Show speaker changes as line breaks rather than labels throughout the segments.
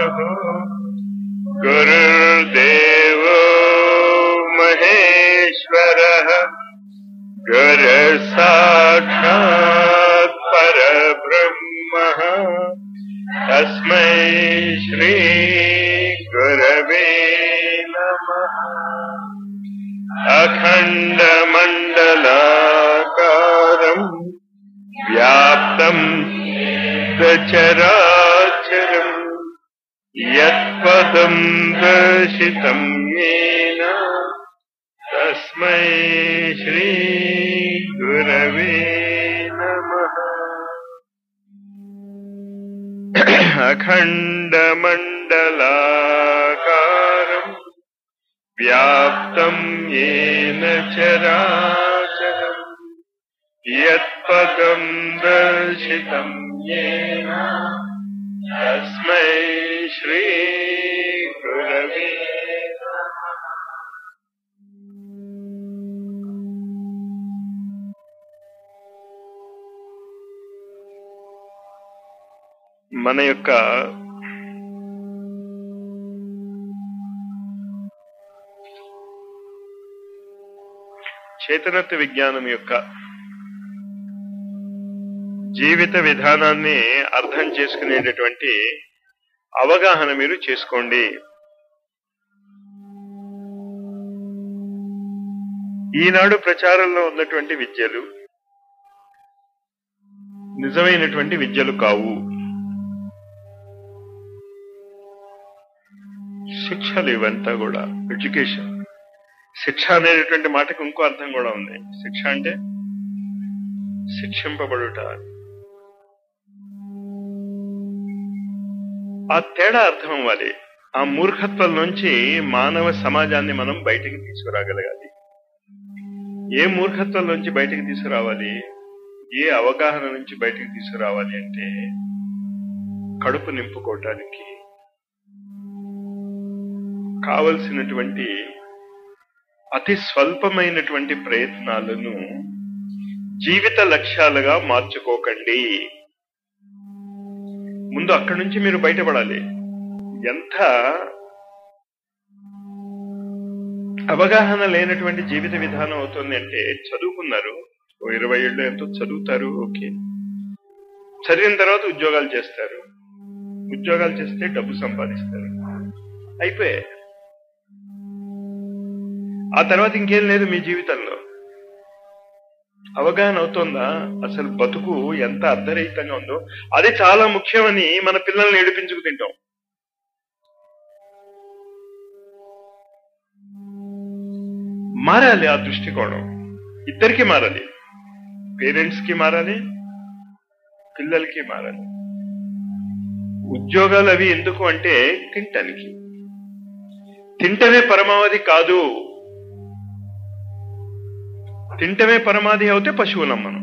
गुरुर्देवो महेश्वरः गुरुसाक्षात् परब्रह्मः तस्मै श्रीगुरवे नमः अखण्डमण्डलाकारम् व्याप्तम् चराचरम् यत्पदम् दर्शितम् येन तस्मै श्रीगुरवे नमः अखण्डमण्डलाकारम् व्याप्तम् येन चराचरम् यत्पदम् दर्शितम् येन तस्मै श्रीगुरवे మన యొక్క చేతనత్వ విజ్ఞానం యొక్క జీవిత విధానాన్ని అర్థం చేసుకునేటటువంటి అవగాహన మీరు చేసుకోండి ఈనాడు ప్రచారంలో ఉన్నటువంటి విద్యలు నిజమైనటువంటి విద్యలు కావు శిక్షలు ఇవంతా కూడా ఎడ్యుకేషన్ శిక్ష అనేటటువంటి మాటకు ఇంకో అర్థం కూడా ఉంది శిక్ష అంటే శిక్షింపబడుట ఆ తేడా అర్థం అవ్వాలి ఆ మూర్ఖత్వం నుంచి మానవ సమాజాన్ని మనం బయటికి తీసుకురాగలగాలి ఏ మూర్ఖత్వం నుంచి బయటికి తీసుకురావాలి ఏ అవగాహన నుంచి బయటికి తీసుకురావాలి అంటే కడుపు నింపుకోవటానికి కావలసినటువంటి అతి స్వల్పమైనటువంటి ప్రయత్నాలను జీవిత లక్ష్యాలుగా మార్చుకోకండి ముందు అక్కడి నుంచి మీరు బయటపడాలి ఎంత అవగాహన లేనటువంటి జీవిత విధానం అవుతుంది అంటే చదువుకున్నారు ఓ ఇరవై ఏళ్ళు ఎంతో చదువుతారు ఓకే చదివిన తర్వాత ఉద్యోగాలు చేస్తారు ఉద్యోగాలు చేస్తే డబ్బు సంపాదిస్తారు అయిపోయాయి ఆ తర్వాత ఇంకేం లేదు మీ జీవితంలో అవగాహన అవుతోందా అసలు బతుకు ఎంత అర్ధరహితంగా ఉందో అది చాలా ముఖ్యమని మన పిల్లల్ని ఏడిపించుకు తింటాం మారాలి ఆ దృష్టికోణం ఇద్దరికి మారాలి పేరెంట్స్ కి మారాలి పిల్లలకి మారాలి ఉద్యోగాలు అవి ఎందుకు అంటే తింటానికి తింటమే పరమావధి కాదు తింటమే పరమాధి అవుతే పశువులం మనం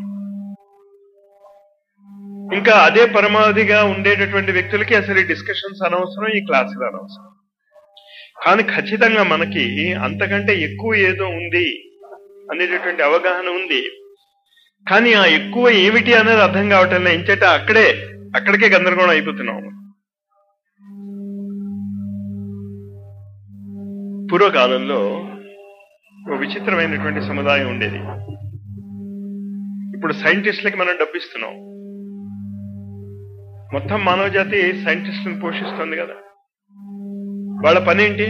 ఇంకా అదే పరమావధిగా ఉండేటటువంటి వ్యక్తులకి అసలు ఈ డిస్కషన్స్ అనవసరం ఈ క్లాసులు అనవసరం కానీ ఖచ్చితంగా మనకి అంతకంటే ఎక్కువ ఏదో ఉంది అనేటటువంటి అవగాహన ఉంది కానీ ఆ ఎక్కువ ఏమిటి అనేది అర్థం కావటం లేదు ఇంచేట అక్కడే అక్కడికే గందరగోళం అయిపోతున్నాం పూర్వకాలంలో ఒక విచిత్రమైనటువంటి సముదాయం ఉండేది ఇప్పుడు సైంటిస్టులకి మనం డబ్బిస్తున్నాం మొత్తం మానవ జాతి సైంటిస్టులను పోషిస్తుంది కదా వాళ్ళ పని ఏంటి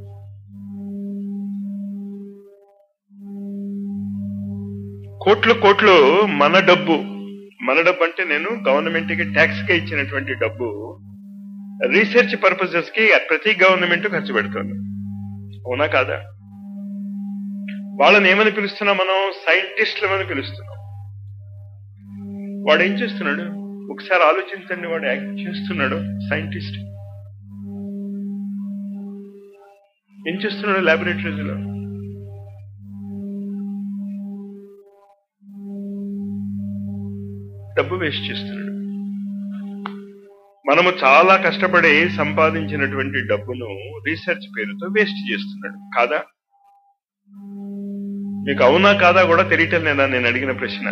కోట్లు కోట్లు మన డబ్బు మన డబ్బు అంటే నేను గవర్నమెంట్ కి ట్యాక్స్ గా ఇచ్చినటువంటి డబ్బు రీసెర్చ్ పర్పసెస్ కి ప్రతి గవర్నమెంట్ ఖర్చు పెడుతుంది అవునా కాదా వాళ్ళని ఏమని పిలుస్తున్నాం మనం సైంటిస్టులమని పిలుస్తున్నాం వాడు ఏం చేస్తున్నాడు ఒకసారి ఆలోచించండి వాడు యాక్ట్ చేస్తున్నాడు సైంటిస్ట్ ఏం చేస్తున్నాడు ల్యాబొరేటరీస్లో డబ్బు వేస్ట్ చేస్తున్నాడు మనము చాలా కష్టపడి సంపాదించినటువంటి డబ్బును రీసెర్చ్ పేరుతో వేస్ట్ చేస్తున్నాడు కాదా మీకు అవునా కాదా కూడా తెలియటం లేదా నేను అడిగిన ప్రశ్న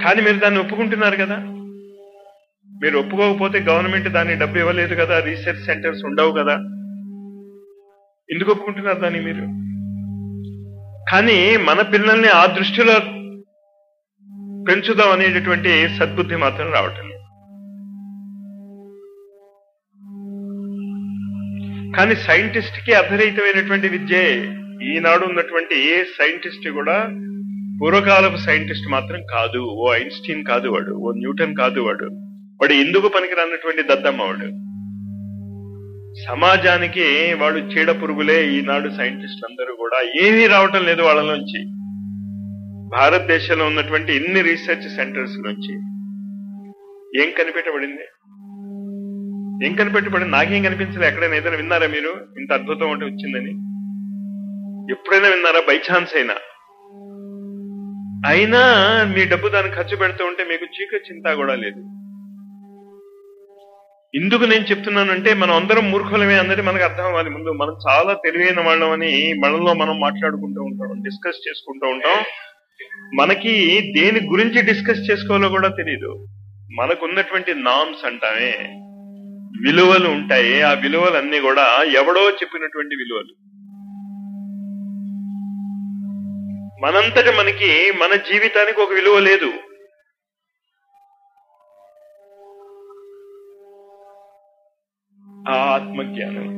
కానీ మీరు దాన్ని ఒప్పుకుంటున్నారు కదా మీరు ఒప్పుకోకపోతే గవర్నమెంట్ దాన్ని డబ్బు ఇవ్వలేదు కదా రీసెర్చ్ సెంటర్స్ ఉండవు కదా ఎందుకు ఒప్పుకుంటున్నారు దాన్ని మీరు కానీ మన పిల్లల్ని ఆ దృష్టిలో పెంచుదాం అనేటటువంటి సద్బుద్ధి మాత్రం రావటం లేదు కానీ సైంటిస్ట్ కి అర్ధరహితమైనటువంటి విద్యే ఈనాడు ఉన్నటువంటి ఏ సైంటిస్ట్ కూడా పూర్వకాలపు సైంటిస్ట్ మాత్రం కాదు ఓ ఐన్స్టీన్ కాదు వాడు ఓ న్యూటన్ కాదు వాడు వాడు ఎందుకు పనికిరానటువంటి దద్దమ్మ వాడు సమాజానికి వాడు చీడ పురుగులే ఈనాడు సైంటిస్టులు అందరూ కూడా ఏమీ రావటం లేదు వాళ్ళలోంచి భారతదేశంలో ఉన్నటువంటి ఇన్ని రీసెర్చ్ సెంటర్స్ నుంచి ఏం కనిపెట్టబడింది ఏం కనిపెట్టబడింది నాకేం కనిపించలే ఎక్కడైనా ఏదైనా విన్నారా మీరు ఇంత అద్భుతం అంటే వచ్చిందని ఎప్పుడైనా విన్నారా బై ఛాన్స్ అయినా అయినా మీ డబ్బు దాన్ని ఖర్చు పెడుతూ ఉంటే మీకు చీక చింత కూడా లేదు ఎందుకు నేను చెప్తున్నానంటే మనం అందరం మూర్ఖులమే అన్నది మనకు అర్థం అవ్వాలి ముందు మనం చాలా తెలివైన వాళ్ళం అని మనలో మనం మాట్లాడుకుంటూ ఉంటాం డిస్కస్ చేసుకుంటూ ఉంటాం మనకి దేని గురించి డిస్కస్ చేసుకోవాలో కూడా తెలియదు మనకున్నటువంటి నామ్స్ అంటామే విలువలు ఉంటాయి ఆ విలువలన్నీ కూడా ఎవడో చెప్పినటువంటి విలువలు మనంతట మనకి మన జీవితానికి ఒక విలువ లేదు ఆ ఆత్మజ్ఞానం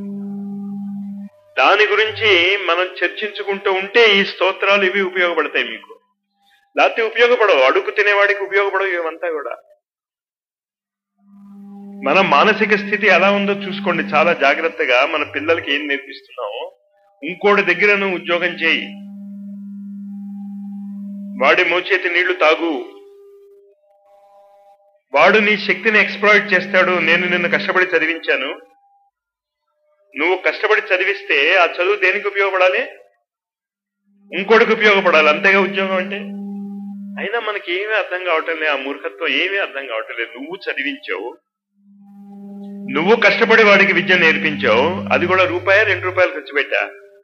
దాని గురించి మనం చర్చించుకుంటూ ఉంటే ఈ స్తోత్రాలు ఇవి ఉపయోగపడతాయి మీకు లేకపోతే ఉపయోగపడవు అడుగు తినేవాడికి ఉపయోగపడవు ఇవంతా కూడా మన మానసిక స్థితి ఎలా ఉందో చూసుకోండి చాలా జాగ్రత్తగా మన పిల్లలకి ఏం నేర్పిస్తున్నాము ఇంకోటి దగ్గర నువ్వు ఉద్యోగం చేయి వాడి మోచేతి నీళ్లు తాగు వాడు నీ శక్తిని ఎక్స్ప్లాయిట్ చేస్తాడు నేను నిన్ను కష్టపడి చదివించాను నువ్వు కష్టపడి చదివిస్తే ఆ చదువు దేనికి ఉపయోగపడాలి ఇంకోటికి ఉపయోగపడాలి అంతేగా ఉద్యోగం అంటే అయినా మనకి ఏమీ అర్థం కావటం లేదు ఆ మూర్ఖత్వం ఏమీ అర్థం కావటం లేదు నువ్వు చదివించావు నువ్వు కష్టపడి వాడికి విద్య నేర్పించావు అది కూడా రూపాయ రెండు రూపాయలు ఖర్చు పెట్టా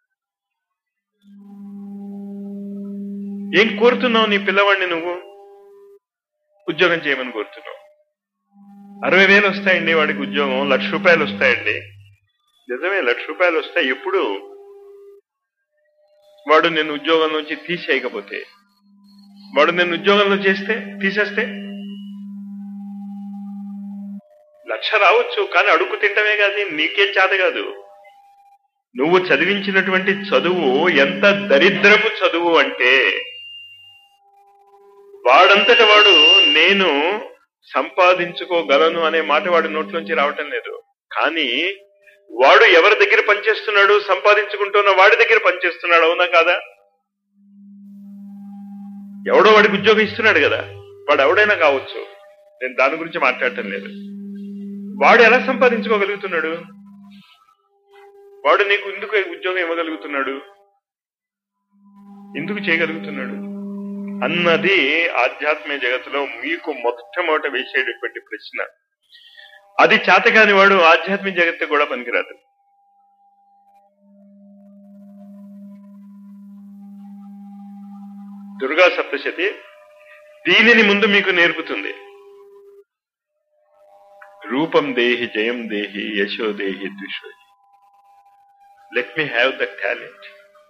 ఏం కోరుతున్నావు నీ పిల్లవాడిని నువ్వు ఉద్యోగం చేయమని కోరుతున్నావు అరవై వేలు వస్తాయండి వాడికి ఉద్యోగం లక్ష రూపాయలు వస్తాయండి నిజమే లక్ష రూపాయలు వస్తాయి ఎప్పుడు వాడు నేను ఉద్యోగం నుంచి తీసేయకపోతే వాడు నేను ఉద్యోగంలో చేస్తే తీసేస్తే లక్ష రావచ్చు కానీ అడుగు తింటమే కాదు నీకేం చేత కాదు నువ్వు చదివించినటువంటి చదువు ఎంత దరిద్రపు చదువు అంటే వాడంతట వాడు నేను సంపాదించుకోగలను అనే మాట వాడి నోట్లోంచి రావటం లేదు కానీ వాడు ఎవరి దగ్గర పనిచేస్తున్నాడు సంపాదించుకుంటున్న వాడి దగ్గర పనిచేస్తున్నాడు అవునా కాదా ఎవడో వాడికి ఉద్యోగం ఇస్తున్నాడు కదా వాడు ఎవడైనా కావచ్చు నేను దాని గురించి మాట్లాడటం లేదు వాడు ఎలా సంపాదించుకోగలుగుతున్నాడు వాడు నీకు ఎందుకు ఉద్యోగం ఇవ్వగలుగుతున్నాడు ఎందుకు చేయగలుగుతున్నాడు అన్నది ఆధ్యాత్మిక జగత్తులో మీకు మొట్టమొదట వేసేటటువంటి ప్రశ్న అది చేతకాని వాడు ఆధ్యాత్మిక జగత్తు కూడా పనికిరాదు దుర్గా సప్తశతి దీనిని ముందు మీకు నేర్పుతుంది రూపం దేహి జయం దేహి యశో దేహి ద్విషోహి let me have the talent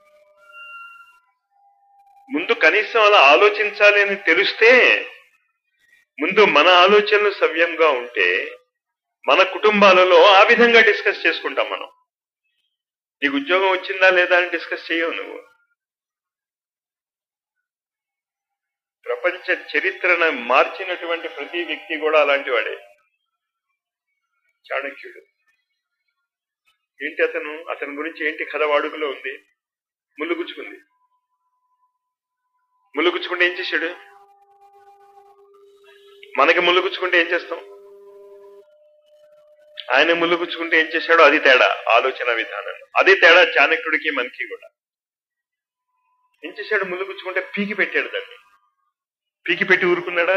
ముందు కనీసం అలా ఆలోచించాలి అని తెలిస్తే ముందు మన ఆలోచనలు సవ్యంగా ఉంటే మన కుటుంబాలలో ఆ విధంగా డిస్కస్ చేసుకుంటాం మనం నీకు ఉద్యోగం వచ్చిందా లేదా అని డిస్కస్ చేయవు నువ్వు ప్రపంచ చరిత్రను మార్చినటువంటి ప్రతి వ్యక్తి కూడా అలాంటి వాడే చాణక్యుడు ఏంటి అతను అతని గురించి ఏంటి కథ వాడుకలో ఉంది ముళ్ళు గుచ్చుకుంది ముళ్ళు గుచ్చుకుంటే ఏం చేశాడు మనకి ముళ్ళు గుచ్చుకుంటే ఏం చేస్తాం ఆయన ముళ్ళు గుచ్చుకుంటే ఏం చేశాడో అది తేడా ఆలోచన విధానం అది తేడా చాణక్యుడికి మనకి కూడా ఏం చేశాడు ముళ్ళు గుచ్చుకుంటే పీకి పెట్టాడు దాన్ని పీకి పెట్టి ఊరుకున్నాడా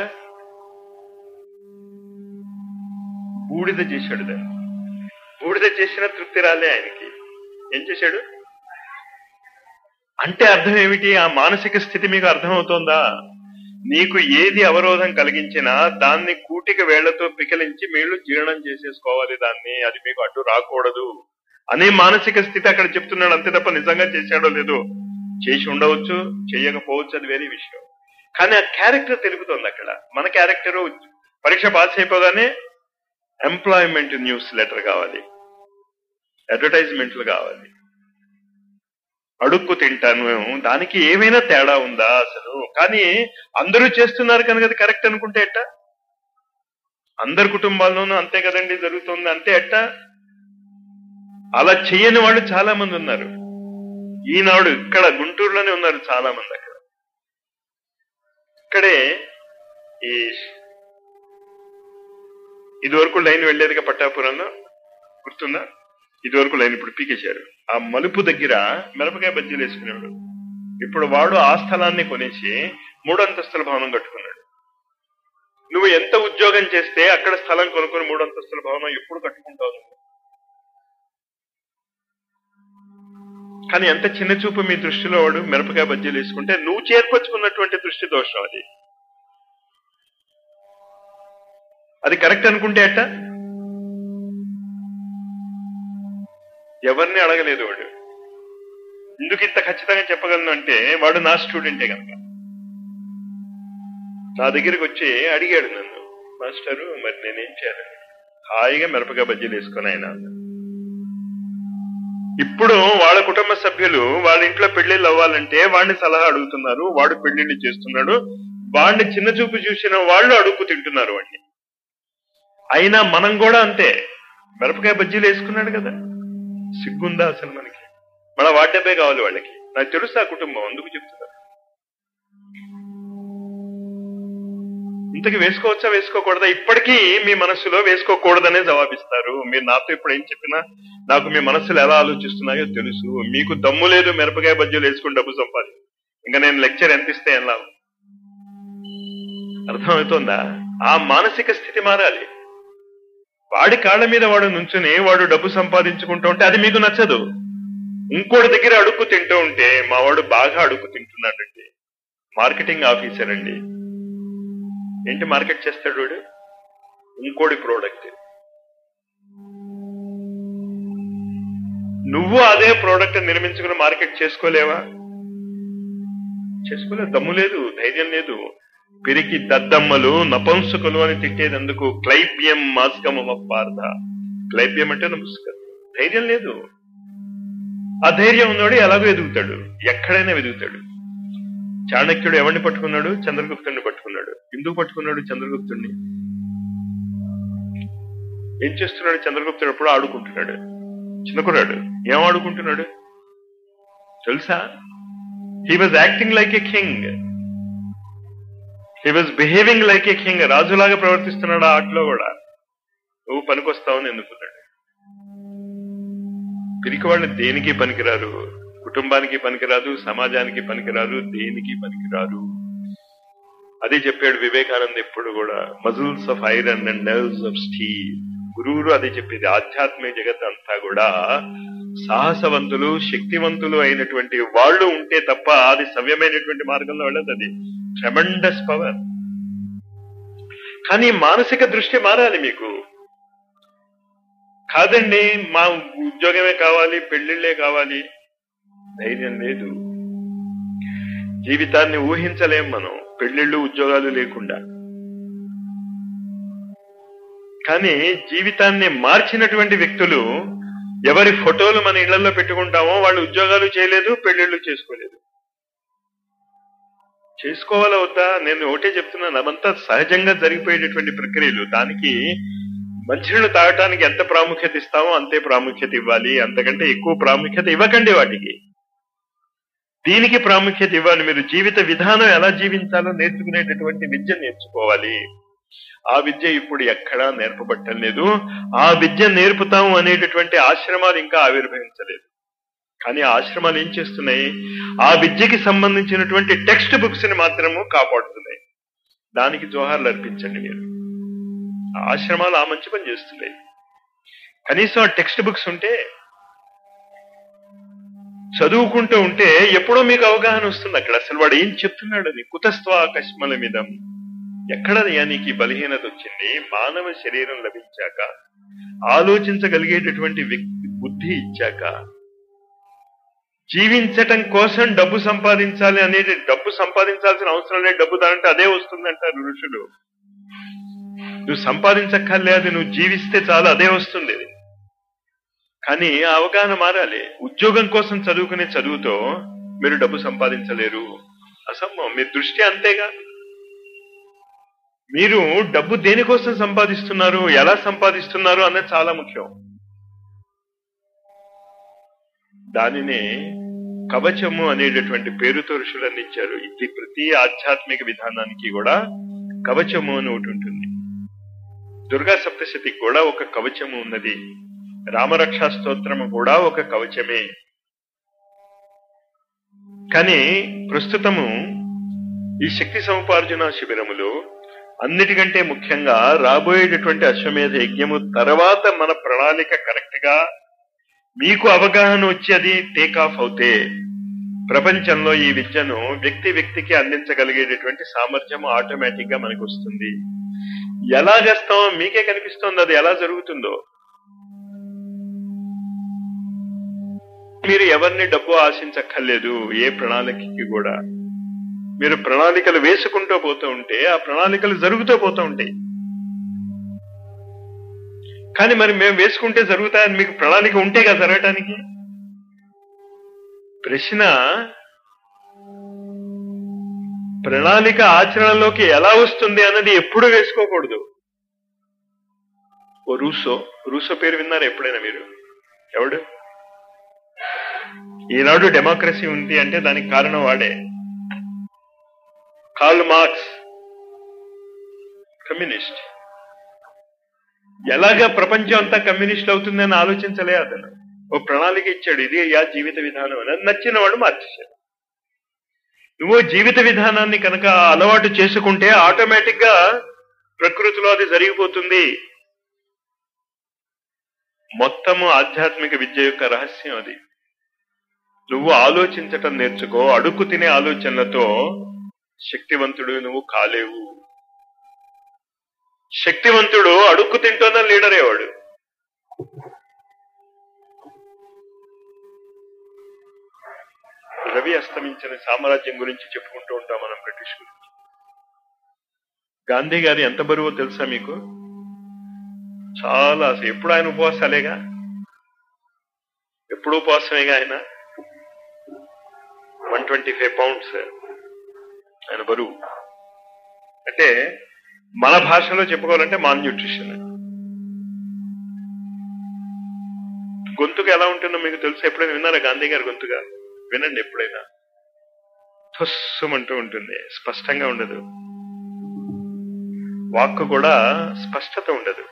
బూడిద చేశాడు దాన్ని బూడిద చేసిన తృప్తి రాలే ఆయనకి ఏం చేశాడు అంటే అర్థం ఏమిటి ఆ మానసిక స్థితి మీకు అర్థమవుతోందా నీకు ఏది అవరోధం కలిగించినా దాన్ని కూటిక వేళ్లతో పికిలించి మీరు జీర్ణం చేసేసుకోవాలి దాన్ని అది మీకు అడ్డు రాకూడదు అనే మానసిక స్థితి అక్కడ చెప్తున్నాడు అంతే తప్ప నిజంగా చేశాడో లేదో చేసి ఉండవచ్చు చేయకపోవచ్చు అది వేరే విషయం కానీ ఆ క్యారెక్టర్ తెలుపుతోంది అక్కడ మన క్యారెక్టర్ పరీక్ష పాస్ అయిపోగానే ఎంప్లాయ్మెంట్ న్యూస్ లెటర్ కావాలి అడ్వర్టైజ్మెంట్లు కావాలి అడుక్కు తింటాను దానికి ఏమైనా తేడా ఉందా అసలు కానీ అందరూ చేస్తున్నారు కనుక అది కరెక్ట్ అనుకుంటే ఎట్ట అందరి కుటుంబాల్లోనూ అంతే కదండి జరుగుతుంది అంతే ఎట్ట అలా చెయ్యని వాళ్ళు చాలా మంది ఉన్నారు ఈనాడు ఇక్కడ గుంటూరులోనే ఉన్నారు చాలా మంది అక్కడ ఇక్కడే ఈ ఇదివరకు లైన్ వెళ్ళేదిగా పట్టాపురంలో గుర్తుందా ఇదివరకు లైన్ ఇప్పుడు పీకేశారు ఆ మలుపు దగ్గర మిరపకాయ బజ్జీలు వేసుకునేవాడు ఇప్పుడు వాడు ఆ స్థలాన్ని కొనేసి మూడంతస్తుల భవనం కట్టుకున్నాడు నువ్వు ఎంత ఉద్యోగం చేస్తే అక్కడ స్థలం కొనుక్కొని మూడంతస్తుల భవనం ఎప్పుడు కట్టుకుంటావు నువ్వు కానీ ఎంత చిన్న చూపు మీ దృష్టిలో వాడు మిరపకాయ బజ్జీలు వేసుకుంటే నువ్వు చేర్పరచుకున్నటువంటి దృష్టి దోషం అది అది కరెక్ట్ అనుకుంటే అట్ట ఎవరిని అడగలేదు వాడు ఎందుకు ఇంత ఖచ్చితంగా చెప్పగలను అంటే వాడు నా స్టూడెంటే కనుక నా దగ్గరికి వచ్చి అడిగాడు నన్ను మాస్టరు మరి నేనేం చేయాలి హాయిగా మిరపకాయ బజ్జీలు వేసుకొని ఆయన అన్నాడు. ఇప్పుడు వాళ్ళ కుటుంబ సభ్యులు వాళ్ళ ఇంట్లో పెళ్లిళ్ళు అవ్వాలంటే వాడిని సలహా అడుగుతున్నారు వాడు పెళ్లిళ్ళు చేస్తున్నాడు వాడిని చిన్న చూపు చూసిన వాళ్ళు అడుగు తింటున్నారు వాడిని అయినా మనం కూడా అంతే మిరపకాయ బజ్జీలు వేసుకున్నాడు కదా సిగ్గుందా అసలు మనకి మన వాటేపే కావాలి వాళ్ళకి నాకు తెలుసు ఆ కుటుంబం అందుకు చెప్తున్నా ఇంతకి వేసుకోవచ్చా వేసుకోకూడదా ఇప్పటికీ మీ మనస్సులో వేసుకోకూడదనే జవాబిస్తారు మీరు నాతో ఇప్పుడు ఏం చెప్పినా నాకు మీ మనస్సులు ఎలా ఆలోచిస్తున్నాయో తెలుసు మీకు దమ్ము లేదు మిరపకాయ బజ్జీలు వేసుకుని డబ్బు సంపాది ఇంకా నేను లెక్చర్ ఎంత ఇస్తే ఎలా అర్థమవుతోందా ఆ మానసిక స్థితి మారాలి వాడి కాళ్ళ మీద వాడు నుంచుని వాడు డబ్బు సంపాదించుకుంటూ ఉంటే అది మీకు నచ్చదు ఇంకోటి దగ్గర అడుక్కు తింటూ ఉంటే మా వాడు బాగా అడుక్కు తింటున్నాడండి మార్కెటింగ్ ఆఫీసర్ అండి ఏంటి మార్కెట్ చేస్తాడు వాడు ఇంకోటి ప్రోడక్ట్ నువ్వు అదే ప్రోడక్ట్ నిర్మించుకుని మార్కెట్ చేసుకోలేవా చేసుకోలేదు దమ్ము లేదు ధైర్యం లేదు పిరికి దద్దమ్మలు నపంసుకులు అని తిట్టేదందుకు క్లైబ్యం మాస్కమ పార్థ క్లైబ్యం అంటే నమస్కారం ధైర్యం లేదు ఆ ధైర్యం ఉన్నాడు ఎలాగో ఎదుగుతాడు ఎక్కడైనా ఎదుగుతాడు చాణక్యుడు ఎవరిని పట్టుకున్నాడు చంద్రగుప్తుడిని పట్టుకున్నాడు ఎందుకు పట్టుకున్నాడు చంద్రగుప్తుడిని ఏం చేస్తున్నాడు చంద్రగుప్తుడు ఎప్పుడు ఆడుకుంటున్నాడు చిన్నకున్నాడు ఏం ఆడుకుంటున్నాడు తెలుసా he was acting like a king he was behaving like a king రాజులాగా ప్రవర్తిస్తున్నాడు ఆ ఆటలో కూడా నువ్వు పనికొస్తావని ఎన్నుకున్నాడు పిరికి వాళ్ళు దేనికి పనికిరారు కుటుంబానికి పనికిరాదు సమాజానికి పనికిరాదు దేనికి పనికిరారు అదే చెప్పాడు వివేకానంద ఎప్పుడు కూడా muscles of iron and nerves of steel గురువులు అదే చెప్పేది ఆధ్యాత్మిక జగత్ అంతా కూడా సాహసవంతులు శక్తివంతులు అయినటువంటి వాళ్ళు ఉంటే తప్ప అది సవ్యమైనటువంటి మార్గంలో వెళ్ళదు అది ట్రెమండస్ పవర్ కానీ మానసిక దృష్టి మారాలి మీకు కాదండి మా ఉద్యోగమే కావాలి పెళ్లిళ్లే కావాలి ధైర్యం లేదు జీవితాన్ని ఊహించలేం మనం పెళ్లిళ్ళు ఉద్యోగాలు లేకుండా కానీ జీవితాన్ని మార్చినటువంటి వ్యక్తులు ఎవరి ఫోటోలు మన ఇళ్లలో పెట్టుకుంటామో వాళ్ళు ఉద్యోగాలు చేయలేదు పెళ్లిళ్ళు చేసుకోలేదు చేసుకోవాలా వద్దా నేను ఒకటే చెప్తున్నాను అవంతా సహజంగా జరిగిపోయేటటువంటి ప్రక్రియలు దానికి మంచినీళ్ళు తాగటానికి ఎంత ప్రాముఖ్యత ఇస్తామో అంతే ప్రాముఖ్యత ఇవ్వాలి అంతకంటే ఎక్కువ ప్రాముఖ్యత ఇవ్వకండి వాటికి దీనికి ప్రాముఖ్యత ఇవ్వాలి మీరు జీవిత విధానం ఎలా జీవించాలో నేర్చుకునేటటువంటి విద్య నేర్చుకోవాలి ఆ విద్య ఇప్పుడు ఎక్కడా నేర్పబట్టం లేదు ఆ విద్య నేర్పుతాము అనేటటువంటి ఆశ్రమాలు ఇంకా ఆవిర్భవించలేదు కానీ ఆ ఆశ్రమాలు ఏం చేస్తున్నాయి ఆ విద్యకి సంబంధించినటువంటి టెక్స్ట్ బుక్స్ ని మాత్రము కాపాడుతున్నాయి దానికి జోహార్లు అర్పించండి మీరు ఆ ఆశ్రమాలు ఆ మంచి పని చేస్తున్నాయి కనీసం ఆ టెక్స్ట్ బుక్స్ ఉంటే చదువుకుంటూ ఉంటే ఎప్పుడో మీకు అవగాహన వస్తుంది అక్కడ అసలు వాడు ఏం చెప్తున్నాడని కుతస్త్వ కష్మల మిదం ఎక్కడ నీకు ఈ బలహీనత వచ్చింది మానవ శరీరం లభించాక ఆలోచించగలిగేటటువంటి వ్యక్తి బుద్ధి ఇచ్చాక జీవించటం కోసం డబ్బు సంపాదించాలి అనేది డబ్బు సంపాదించాల్సిన అవసరం లేదు డబ్బు దాంటే అదే వస్తుందంటారు ఋషులు నువ్వు సంపాదించక్కర్లేదు నువ్వు జీవిస్తే చాలు అదే వస్తుంది కానీ ఆ అవగాహన మారాలి ఉద్యోగం కోసం చదువుకునే చదువుతో మీరు డబ్బు సంపాదించలేరు అసంభవం మీ దృష్టి అంతేగా మీరు డబ్బు దేనికోసం సంపాదిస్తున్నారు ఎలా సంపాదిస్తున్నారు అన్నది చాలా ముఖ్యం దానినే కవచము అనేటటువంటి పేరుతో ఋషులు అందించారు ఇది ప్రతి ఆధ్యాత్మిక విధానానికి కూడా కవచము అని ఒకటి ఉంటుంది దుర్గా సప్తశతికి కూడా ఒక కవచము ఉన్నది రామరక్షా స్తోత్రము కూడా ఒక కవచమే కానీ ప్రస్తుతము ఈ శక్తి సముపార్జన శిబిరములు అన్నిటికంటే ముఖ్యంగా రాబోయేటటువంటి అశ్వమేధ యజ్ఞము తర్వాత మన ప్రణాళిక కరెక్ట్ గా మీకు అవగాహన వచ్చి అది టేక్ ఆఫ్ అవుతే ప్రపంచంలో ఈ విద్యను వ్యక్తి వ్యక్తికి అందించగలిగేటటువంటి సామర్థ్యం ఆటోమేటిక్ గా మనకు వస్తుంది ఎలా చేస్తామో మీకే కనిపిస్తుంది అది ఎలా జరుగుతుందో మీరు ఎవరిని డబ్బు ఆశించక్కర్లేదు ఏ ప్రణాళికకి కూడా మీరు ప్రణాళికలు వేసుకుంటూ పోతూ ఉంటే ఆ ప్రణాళికలు జరుగుతూ పోతూ ఉంటాయి కానీ మరి మేము వేసుకుంటే జరుగుతాయని మీకు ప్రణాళిక ఉంటే కదా జరగటానికి ప్రశ్న ప్రణాళిక ఆచరణలోకి ఎలా వస్తుంది అన్నది ఎప్పుడు వేసుకోకూడదు ఓ రూసో రూసో పేరు విన్నారా ఎప్పుడైనా మీరు ఎవడు ఈనాడు డెమోక్రసీ ఉంది అంటే దానికి కారణం వాడే కార్ల్ మార్క్స్ కమ్యూనిస్ట్ ఎలాగ ప్రపంచం అంతా కమ్యూనిస్ట్ అవుతుందని ఆలోచించలే అతను ఓ ప్రణాళిక ఇచ్చాడు ఇది యా జీవిత విధానం అని అది నచ్చిన వాడు మార్చేశాడు నువ్వు జీవిత విధానాన్ని కనుక అలవాటు చేసుకుంటే ఆటోమేటిక్ గా ప్రకృతిలో అది జరిగిపోతుంది మొత్తము ఆధ్యాత్మిక విద్య యొక్క రహస్యం అది నువ్వు ఆలోచించటం నేర్చుకో అడుక్కు తినే ఆలోచనలతో శక్తివంతుడు నువ్వు కాలేవు శక్తివంతుడు అడుక్కు తింటోన్న లీడరే వాడు రవి అస్తమించిన సామ్రాజ్యం గురించి చెప్పుకుంటూ ఉంటాం మనం బ్రిటిష్ గురించి గాంధీ గారి ఎంత బరువో తెలుసా మీకు చాలా అసలు ఎప్పుడు ఆయన ఉపవాసాలేగా ఎప్పుడు ఉపవాసమేగా ఆయన వన్ ట్వంటీ ఫైవ్ పౌండ్స్ ఆయన బరువు అంటే మన భాషలో చెప్పుకోవాలంటే మాల్ న్యూట్రిషన్ గొంతుకు ఎలా ఉంటుందో మీకు తెలుసు ఎప్పుడైనా విన్నారా గాంధీ గారి గొంతుగా వినండి ఎప్పుడైనా తుస్సుమంటూ ఉంటుంది స్పష్టంగా ఉండదు వాక్కు కూడా స్పష్టత ఉండదు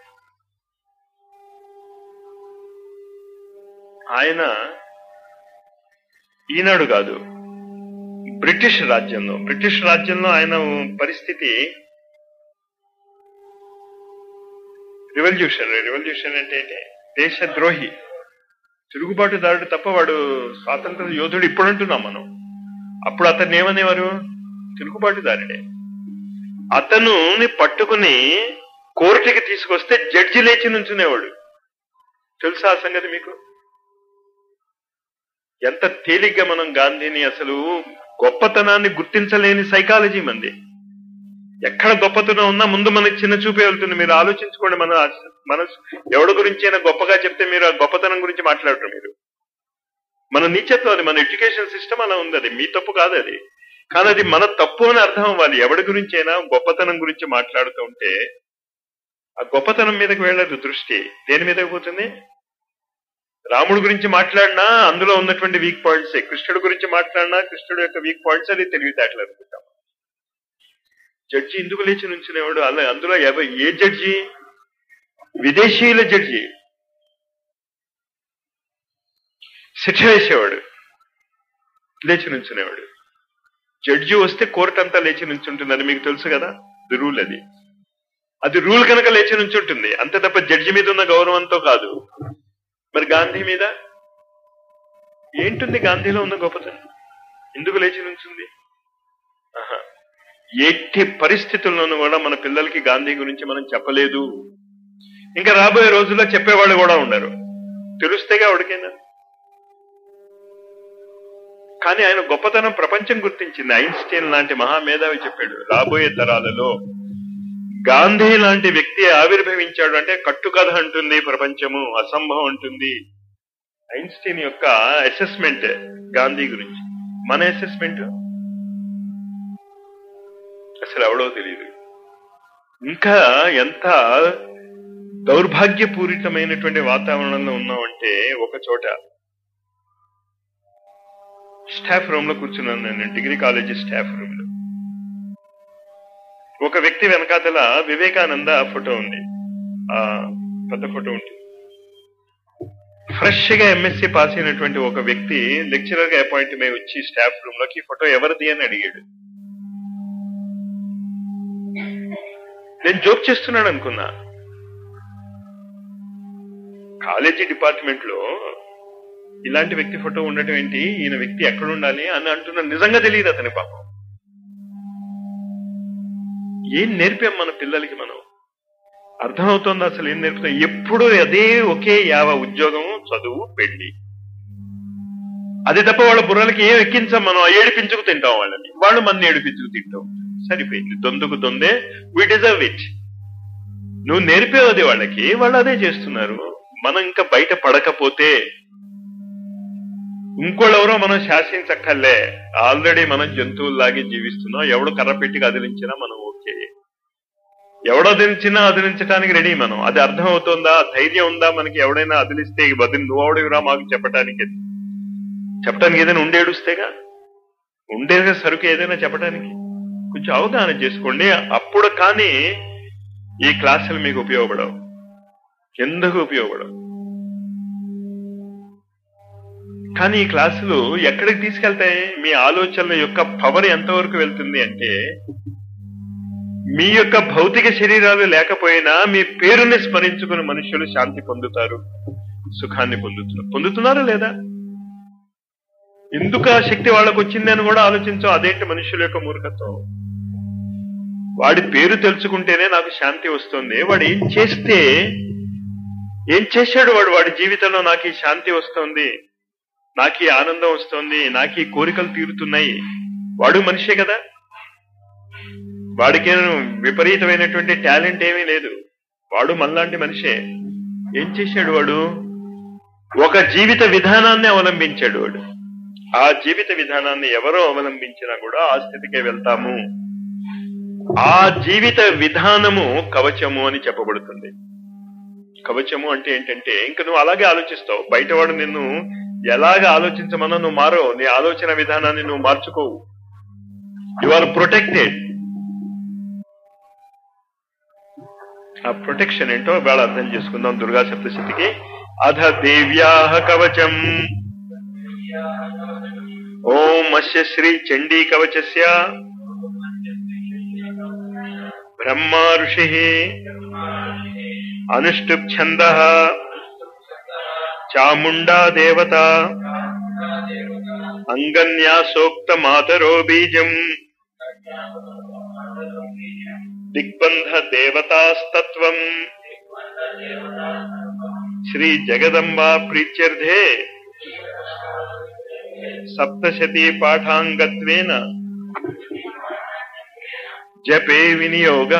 ఆయన ఈనాడు కాదు బ్రిటిష్ రాజ్యంలో బ్రిటిష్ రాజ్యంలో ఆయన పరిస్థితి రివల్యూషన్ రివల్యూషన్ అంటే ఏంటి దేశద్రోహి తిరుగుబాటుదారుడు తప్ప వాడు స్వాతంత్ర యోధుడు ఇప్పుడు అంటున్నాం మనం అప్పుడు అతన్ని ఏమనేవారు తిరుగుబాటుదారుడే అతను పట్టుకుని కోర్టుకి తీసుకొస్తే జడ్జి లేచి నుంచునేవాడు తెలుసా ఆ సంగతి మీకు ఎంత తేలిగ్గా మనం గాంధీని అసలు గొప్పతనాన్ని గుర్తించలేని సైకాలజీ మంది ఎక్కడ గొప్పతనం ఉన్నా ముందు మనకి చిన్న చూపే వెళ్తుంది మీరు ఆలోచించుకోండి మన మన ఎవడి గురించి అయినా గొప్పగా చెప్తే మీరు ఆ గొప్పతనం గురించి మాట్లాడరు మీరు మన నీచత్వం అది మన ఎడ్యుకేషన్ సిస్టమ్ అలా ఉంది అది మీ తప్పు కాదు అది కానీ అది మన తప్పు అని అర్థం అవ్వాలి ఎవడి గురించి అయినా గొప్పతనం గురించి మాట్లాడుతూ ఉంటే ఆ గొప్పతనం మీదకి వెళ్ళదు దృష్టి దేని మీదకి పోతుంది రాముడు గురించి మాట్లాడినా అందులో ఉన్నటువంటి వీక్ పాయింట్స్ కృష్ణుడు గురించి మాట్లాడినా కృష్ణుడు యొక్క వీక్ పాయింట్స్ అది తెలివితేటలు అనుకుంటాం జడ్జి ఎందుకు లేచి నుంచునేవాడు అలా అందులో ఎవ- ఏ జడ్జి విదేశీయుల జడ్జి శిక్ష వేసేవాడు లేచి నుంచునేవాడు జడ్జి వస్తే కోర్టు అంతా లేచి నుంచుంటుందని మీకు తెలుసు కదా అది రూల్ అది అది రూల్ కనుక లేచి నుంచుంటుంది అంతే తప్ప జడ్జి మీద ఉన్న గౌరవంతో కాదు మరి గాంధీ మీద ఏంటుంది గాంధీలో ఉన్న గొప్పతనం ఎందుకు లేచి నుంచింది ఆహా. ఎట్టి పరిస్థితుల్లోనూ కూడా మన పిల్లలకి గాంధీ గురించి మనం చెప్పలేదు ఇంకా రాబోయే రోజుల్లో చెప్పేవాళ్ళు కూడా ఉండరు తెలుస్తేగా ఉడికైనా కానీ ఆయన గొప్పతనం ప్రపంచం గుర్తించింది ఐన్స్టీన్ లాంటి మహామేధావి చెప్పాడు రాబోయే తరాలలో గాంధీ లాంటి వ్యక్తి ఆవిర్భవించాడు అంటే కట్టుకథ అంటుంది ప్రపంచము అసంభవం అంటుంది ఐన్స్టీన్ యొక్క అసెస్మెంట్ గాంధీ గురించి మన అసెస్మెంట్ అసలు ఎవడో తెలియదు ఇంకా ఎంత దౌర్భాగ్యపూరితమైనటువంటి వాతావరణంలో ఉన్నామంటే ఒక చోట స్టాఫ్ రూమ్ లో కూర్చున్నాను నేను డిగ్రీ కాలేజీ స్టాఫ్ రూమ్ లో ఒక వ్యక్తి వెనకాతల వివేకానంద ఫోటో ఉంది ఆ పెద్ద ఫోటో ఉంటుంది ఫ్రెష్ గా ఎంఎస్సీ పాస్ అయినటువంటి ఒక వ్యక్తి లెక్చరర్ గా అపాయింట్ అయి వచ్చి స్టాఫ్ రూమ్ లోకి ఈ ఫోటో ఎవరిది అని అడిగాడు నేను జోక్ చేస్తున్నాడు అనుకున్నా కాలేజీ డిపార్ట్మెంట్ లో ఇలాంటి వ్యక్తి ఫోటో ఉండటం ఏంటి ఈయన వ్యక్తి ఎక్కడ ఉండాలి అని అంటున్నా నిజంగా తెలియదు అతని పాపం ఏం నేర్పాం మన పిల్లలకి మనం అర్థమవుతోంది అసలు ఏం నేర్పుతాం ఎప్పుడు అదే ఒకే యావ ఉద్యోగం చదువు పెళ్లి అది తప్ప వాళ్ళ బుర్రలకి ఏం ఎక్కించాం మనం ఏడిపించుకు తింటాం వాళ్ళని వాళ్ళు మన ఏడిపించుకు తింటాం సరిపోయింది దొందుకు దొందే వి డిజర్వ్ ఇట్ నువ్వు నేర్పేవు అది వాళ్ళకి వాళ్ళు అదే చేస్తున్నారు మనం ఇంకా బయట పడకపోతే ఇంకోళ్ళెవరో మనం శాసించక్కర్లే ఆల్రెడీ మనం జంతువుల్లాగే జీవిస్తున్నాం ఎవడు కర్ర పెట్టి కదిలించినా మనం ఓకే ఎవడో అదిలించినా అదిలించడానికి రెడీ మనం అది అర్థం అవుతుందా ధైర్యం ఉందా మనకి ఎవడైనా అదిలిస్తే బదిలి నువ్వెవడివిరా మాకు చెప్పడానికి చెప్పడానికి ఏదైనా ఉండేడుస్తేగా ఉండేగా సరుకు ఏదైనా చెప్పడానికి కొంచెం అవగాహన చేసుకోండి అప్పుడు కానీ ఈ క్లాసులు మీకు ఉపయోగపడవు ఎందుకు ఉపయోగపడవు కానీ ఈ క్లాసులు ఎక్కడికి తీసుకెళ్తాయి మీ ఆలోచనల యొక్క పవర్ ఎంతవరకు వెళ్తుంది అంటే మీ యొక్క భౌతిక శరీరాలు లేకపోయినా మీ పేరుని స్మరించుకుని మనుషులు శాంతి పొందుతారు సుఖాన్ని పొందుతున్నారు పొందుతున్నారా లేదా ఎందుకు ఆ శక్తి వాళ్ళకు వచ్చింది అని కూడా ఆలోచించాం అదేంటి మనుషుల యొక్క మూర్ఖత్వం వాడి పేరు తెలుసుకుంటేనే నాకు శాంతి వస్తుంది వాడు ఏం చేస్తే ఏం చేశాడు వాడు వాడి జీవితంలో నాకు ఈ శాంతి వస్తుంది నాకు ఈ ఆనందం వస్తుంది నాకు ఈ కోరికలు తీరుతున్నాయి వాడు మనిషే కదా వాడికి విపరీతమైనటువంటి టాలెంట్ ఏమీ లేదు వాడు మనలాంటి మనిషే ఏం చేశాడు వాడు ఒక జీవిత విధానాన్ని అవలంబించాడు వాడు ఆ జీవిత విధానాన్ని ఎవరో అవలంబించినా కూడా ఆ స్థితికే వెళ్తాము ఆ జీవిత విధానము కవచము అని చెప్పబడుతుంది కవచము అంటే ఏంటంటే ఇంక నువ్వు అలాగే ఆలోచిస్తావు బయటవాడు నిన్ను ఎలాగ ఆలోచించమన్నా నువ్వు మారో నీ ఆలోచన విధానాన్ని నువ్వు మార్చుకోవు యు ఆర్ ప్రొటెక్టెడ్ ఆ ప్రొటెక్షన్ ఏంటో వేళ అర్థం చేసుకుందాం దుర్గా సప్తశతికి అధ దేవ్యా కవచం ఓం అస్య శ్రీ చండీ కవచస్య బ్రహ్మా ఋషి అనుష్టుప్ ఛంద చాముండా దేవత అంగన్యాసోక్త మాతరో బీజం దిగ్బంధ దేవతాస్తత్వం శ్రీ జగదంబా ప్రీత్యర్థే సప్తశతీ పాఠాంగత్వేన జపే వినియోగ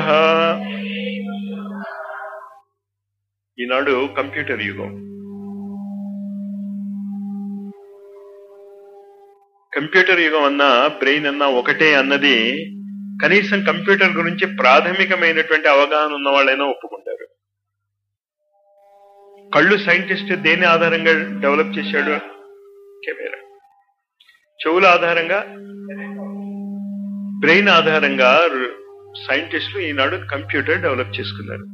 ఈనాడు కంప్యూటర్ యుగం కంప్యూటర్ యుగం అన్న బ్రెయిన్ అన్న ఒకటే అన్నది కనీసం కంప్యూటర్ గురించి ప్రాథమికమైనటువంటి అవగాహన ఉన్న వాళ్ళైనా ఒప్పుకుంటారు కళ్ళు సైంటిస్ట్ దేని ఆధారంగా డెవలప్ చేశాడు కెమెరా చెవుల ఆధారంగా బ్రెయిన్ ఆధారంగా సైంటిస్టులు ఈనాడు కంప్యూటర్ డెవలప్ చేసుకున్నారు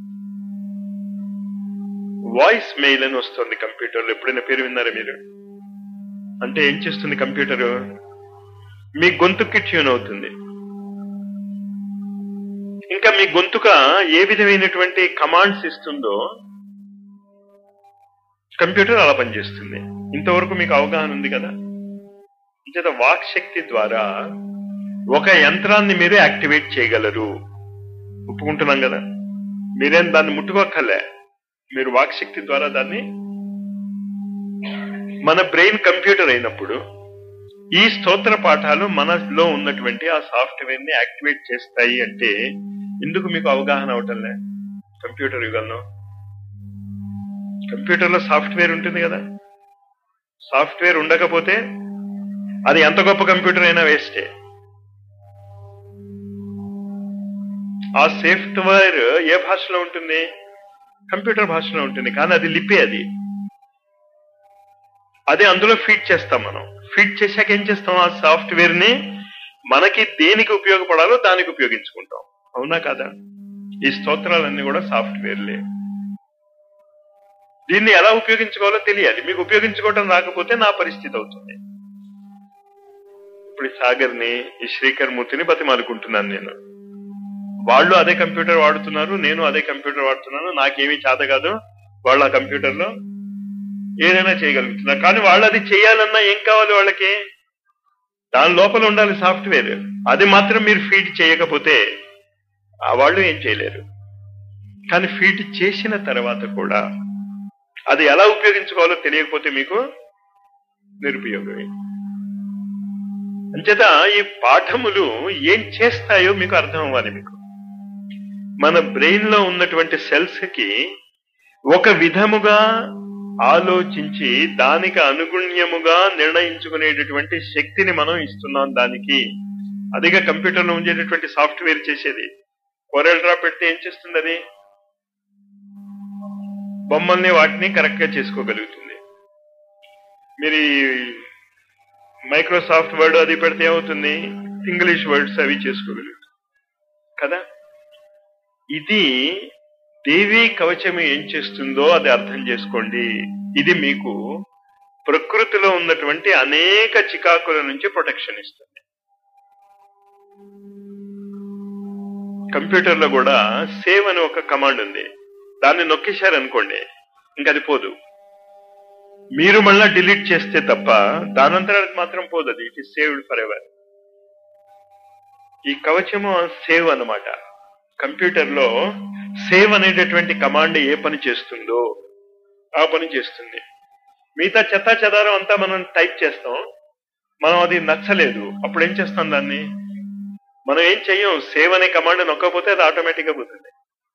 వాయిస్ మెయిల్ అని వస్తుంది కంప్యూటర్లో ఎప్పుడైనా పేరు విన్నారా మీరు అంటే ఏం చేస్తుంది కంప్యూటర్ మీ గొంతుకి ట్యూన్ అవుతుంది ఇంకా మీ గొంతుక ఏ విధమైనటువంటి కమాండ్స్ ఇస్తుందో కంప్యూటర్ అలా పనిచేస్తుంది ఇంతవరకు మీకు అవగాహన ఉంది కదా ఇంచేత వాక్ శక్తి ద్వారా ఒక యంత్రాన్ని మీరు యాక్టివేట్ చేయగలరు ఒప్పుకుంటున్నాం కదా మీరేం దాన్ని ముట్టుకోక్కర్లే మీరు వాక్ శక్తి ద్వారా దాన్ని మన బ్రెయిన్ కంప్యూటర్ అయినప్పుడు ఈ స్తోత్ర పాఠాలు మనలో ఉన్నటువంటి ఆ సాఫ్ట్వేర్ ని యాక్టివేట్ చేస్తాయి అంటే ఎందుకు మీకు అవగాహన అవటంలే కంప్యూటర్ యుగంలో కంప్యూటర్ లో సాఫ్ట్వేర్ ఉంటుంది కదా సాఫ్ట్వేర్ ఉండకపోతే అది ఎంత గొప్ప కంప్యూటర్ అయినా వేస్టే ఆ సాఫ్ట్వేర్ ఏ భాషలో ఉంటుంది కంప్యూటర్ భాషలో ఉంటుంది కానీ అది లిపి అది అది అందులో ఫీడ్ చేస్తాం మనం ఫీడ్ చేశాక ఏం చేస్తాం ఆ సాఫ్ట్వేర్ ని మనకి దేనికి ఉపయోగపడాలో దానికి ఉపయోగించుకుంటాం అవునా కదా ఈ స్తోత్రాలన్నీ కూడా సాఫ్ట్వేర్లే దీన్ని ఎలా ఉపయోగించుకోవాలో తెలియాలి మీకు ఉపయోగించుకోవడం రాకపోతే నా పరిస్థితి అవుతుంది ఇప్పుడు ఈ సాగర్ ని ఈ శ్రీకర్ మూర్తిని బతిమాలుకుంటున్నాను నేను వాళ్ళు అదే కంప్యూటర్ వాడుతున్నారు నేను అదే కంప్యూటర్ వాడుతున్నాను నాకేమీ చేత కాదు వాళ్ళు ఆ కంప్యూటర్ లో ఏదైనా చేయగలుగుతున్నారు కానీ వాళ్ళు అది చేయాలన్నా ఏం కావాలి వాళ్ళకి దాని లోపల ఉండాలి సాఫ్ట్వేర్ అది మాత్రం మీరు ఫీడ్ చేయకపోతే ఆ వాళ్ళు ఏం చేయలేరు కానీ ఫీడ్ చేసిన తర్వాత కూడా అది ఎలా ఉపయోగించుకోవాలో తెలియకపోతే మీకు నిరుపయోగమే అంచేత ఈ పాఠములు ఏం చేస్తాయో మీకు అర్థం అవ్వాలి మీకు మన బ్రెయిన్ లో ఉన్నటువంటి సెల్స్ కి ఒక విధముగా ఆలోచించి దానికి అనుగుణ్యముగా నిర్ణయించుకునేటటువంటి శక్తిని మనం ఇస్తున్నాం దానికి అదిగా కంప్యూటర్ లో ఉండేటటువంటి సాఫ్ట్వేర్ చేసేది కొరల్ డ్రా పెడితే ఏం చేస్తుంది అది బొమ్మల్ని వాటిని కరెక్ట్ గా చేసుకోగలుగుతుంది మీరు మైక్రోసాఫ్ట్ వర్డ్ అది పెడితే ఏమవుతుంది ఇంగ్లీష్ వర్డ్స్ అవి చేసుకోగలుగుతుంది కదా ఇది దేవి కవచం ఏం చేస్తుందో అది అర్థం చేసుకోండి ఇది మీకు ప్రకృతిలో ఉన్నటువంటి అనేక చికాకుల నుంచి ప్రొటెక్షన్ ఇస్తుంది కంప్యూటర్ లో కూడా సేవ్ అని ఒక కమాండ్ ఉంది దాన్ని నొక్కేశారనుకోండి ఇంకా అది పోదు మీరు మళ్ళా డిలీట్ చేస్తే తప్ప దానంతరం అది మాత్రం పోదు అది it is saved forever ఈ కవచము సేవ్ అన్నమాట కంప్యూటర్ లో సేవ్ అనేటటువంటి కమాండ్ ఏ పని చేస్తుందో ఆ పని చేస్తుంది మిగతా చెత్త చెదారం అంతా మనం టైప్ చేస్తాం మనం అది నచ్చలేదు అప్పుడు ఏం చేస్తాం దాన్ని మనం ఏం చెయ్యం సేవ్ అనే కమాండ్ నొక్కకపోతే అది ఆటోమేటిక్ గా పోతుంది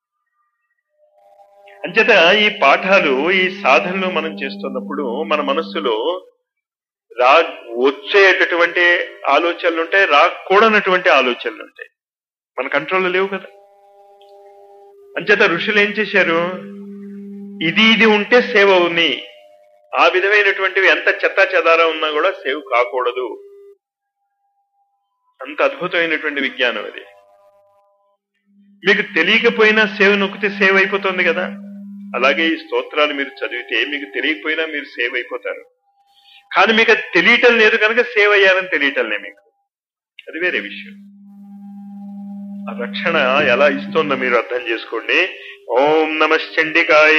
అంచేత ఈ పాఠాలు ఈ సాధనలు మనం చేస్తున్నప్పుడు మన మనస్సులో రా వచ్చేటటువంటి ఆలోచనలు ఉంటాయి రాకూడనటువంటి ఆలోచనలు ఉంటాయి మన కంట్రోల్లో లేవు కదా అంచేత ఋషులు ఏం చేశారు ఇది ఇది ఉంటే సేవ్ అవుని ఆ విధమైనటువంటివి ఎంత చెత్త చెదారం ఉన్నా కూడా సేవ్ కాకూడదు అంత అద్భుతమైనటువంటి విజ్ఞానం అది మీకు తెలియకపోయినా సేవ్ నొక్కితే సేవ్ అయిపోతుంది కదా అలాగే ఈ స్తోత్రాలు మీరు చదివితే మీకు తెలియకపోయినా మీరు సేవ్ అయిపోతారు కానీ మీకు అది తెలియటం లేదు కనుక సేవ్ అయ్యారని తెలియటం లేదు మీకు అది వేరే విషయం ఆ రక్షణ ఎలా ఇస్తుందో మీరు అర్థం చేసుకోండి ఓం నమశ్చండికాయ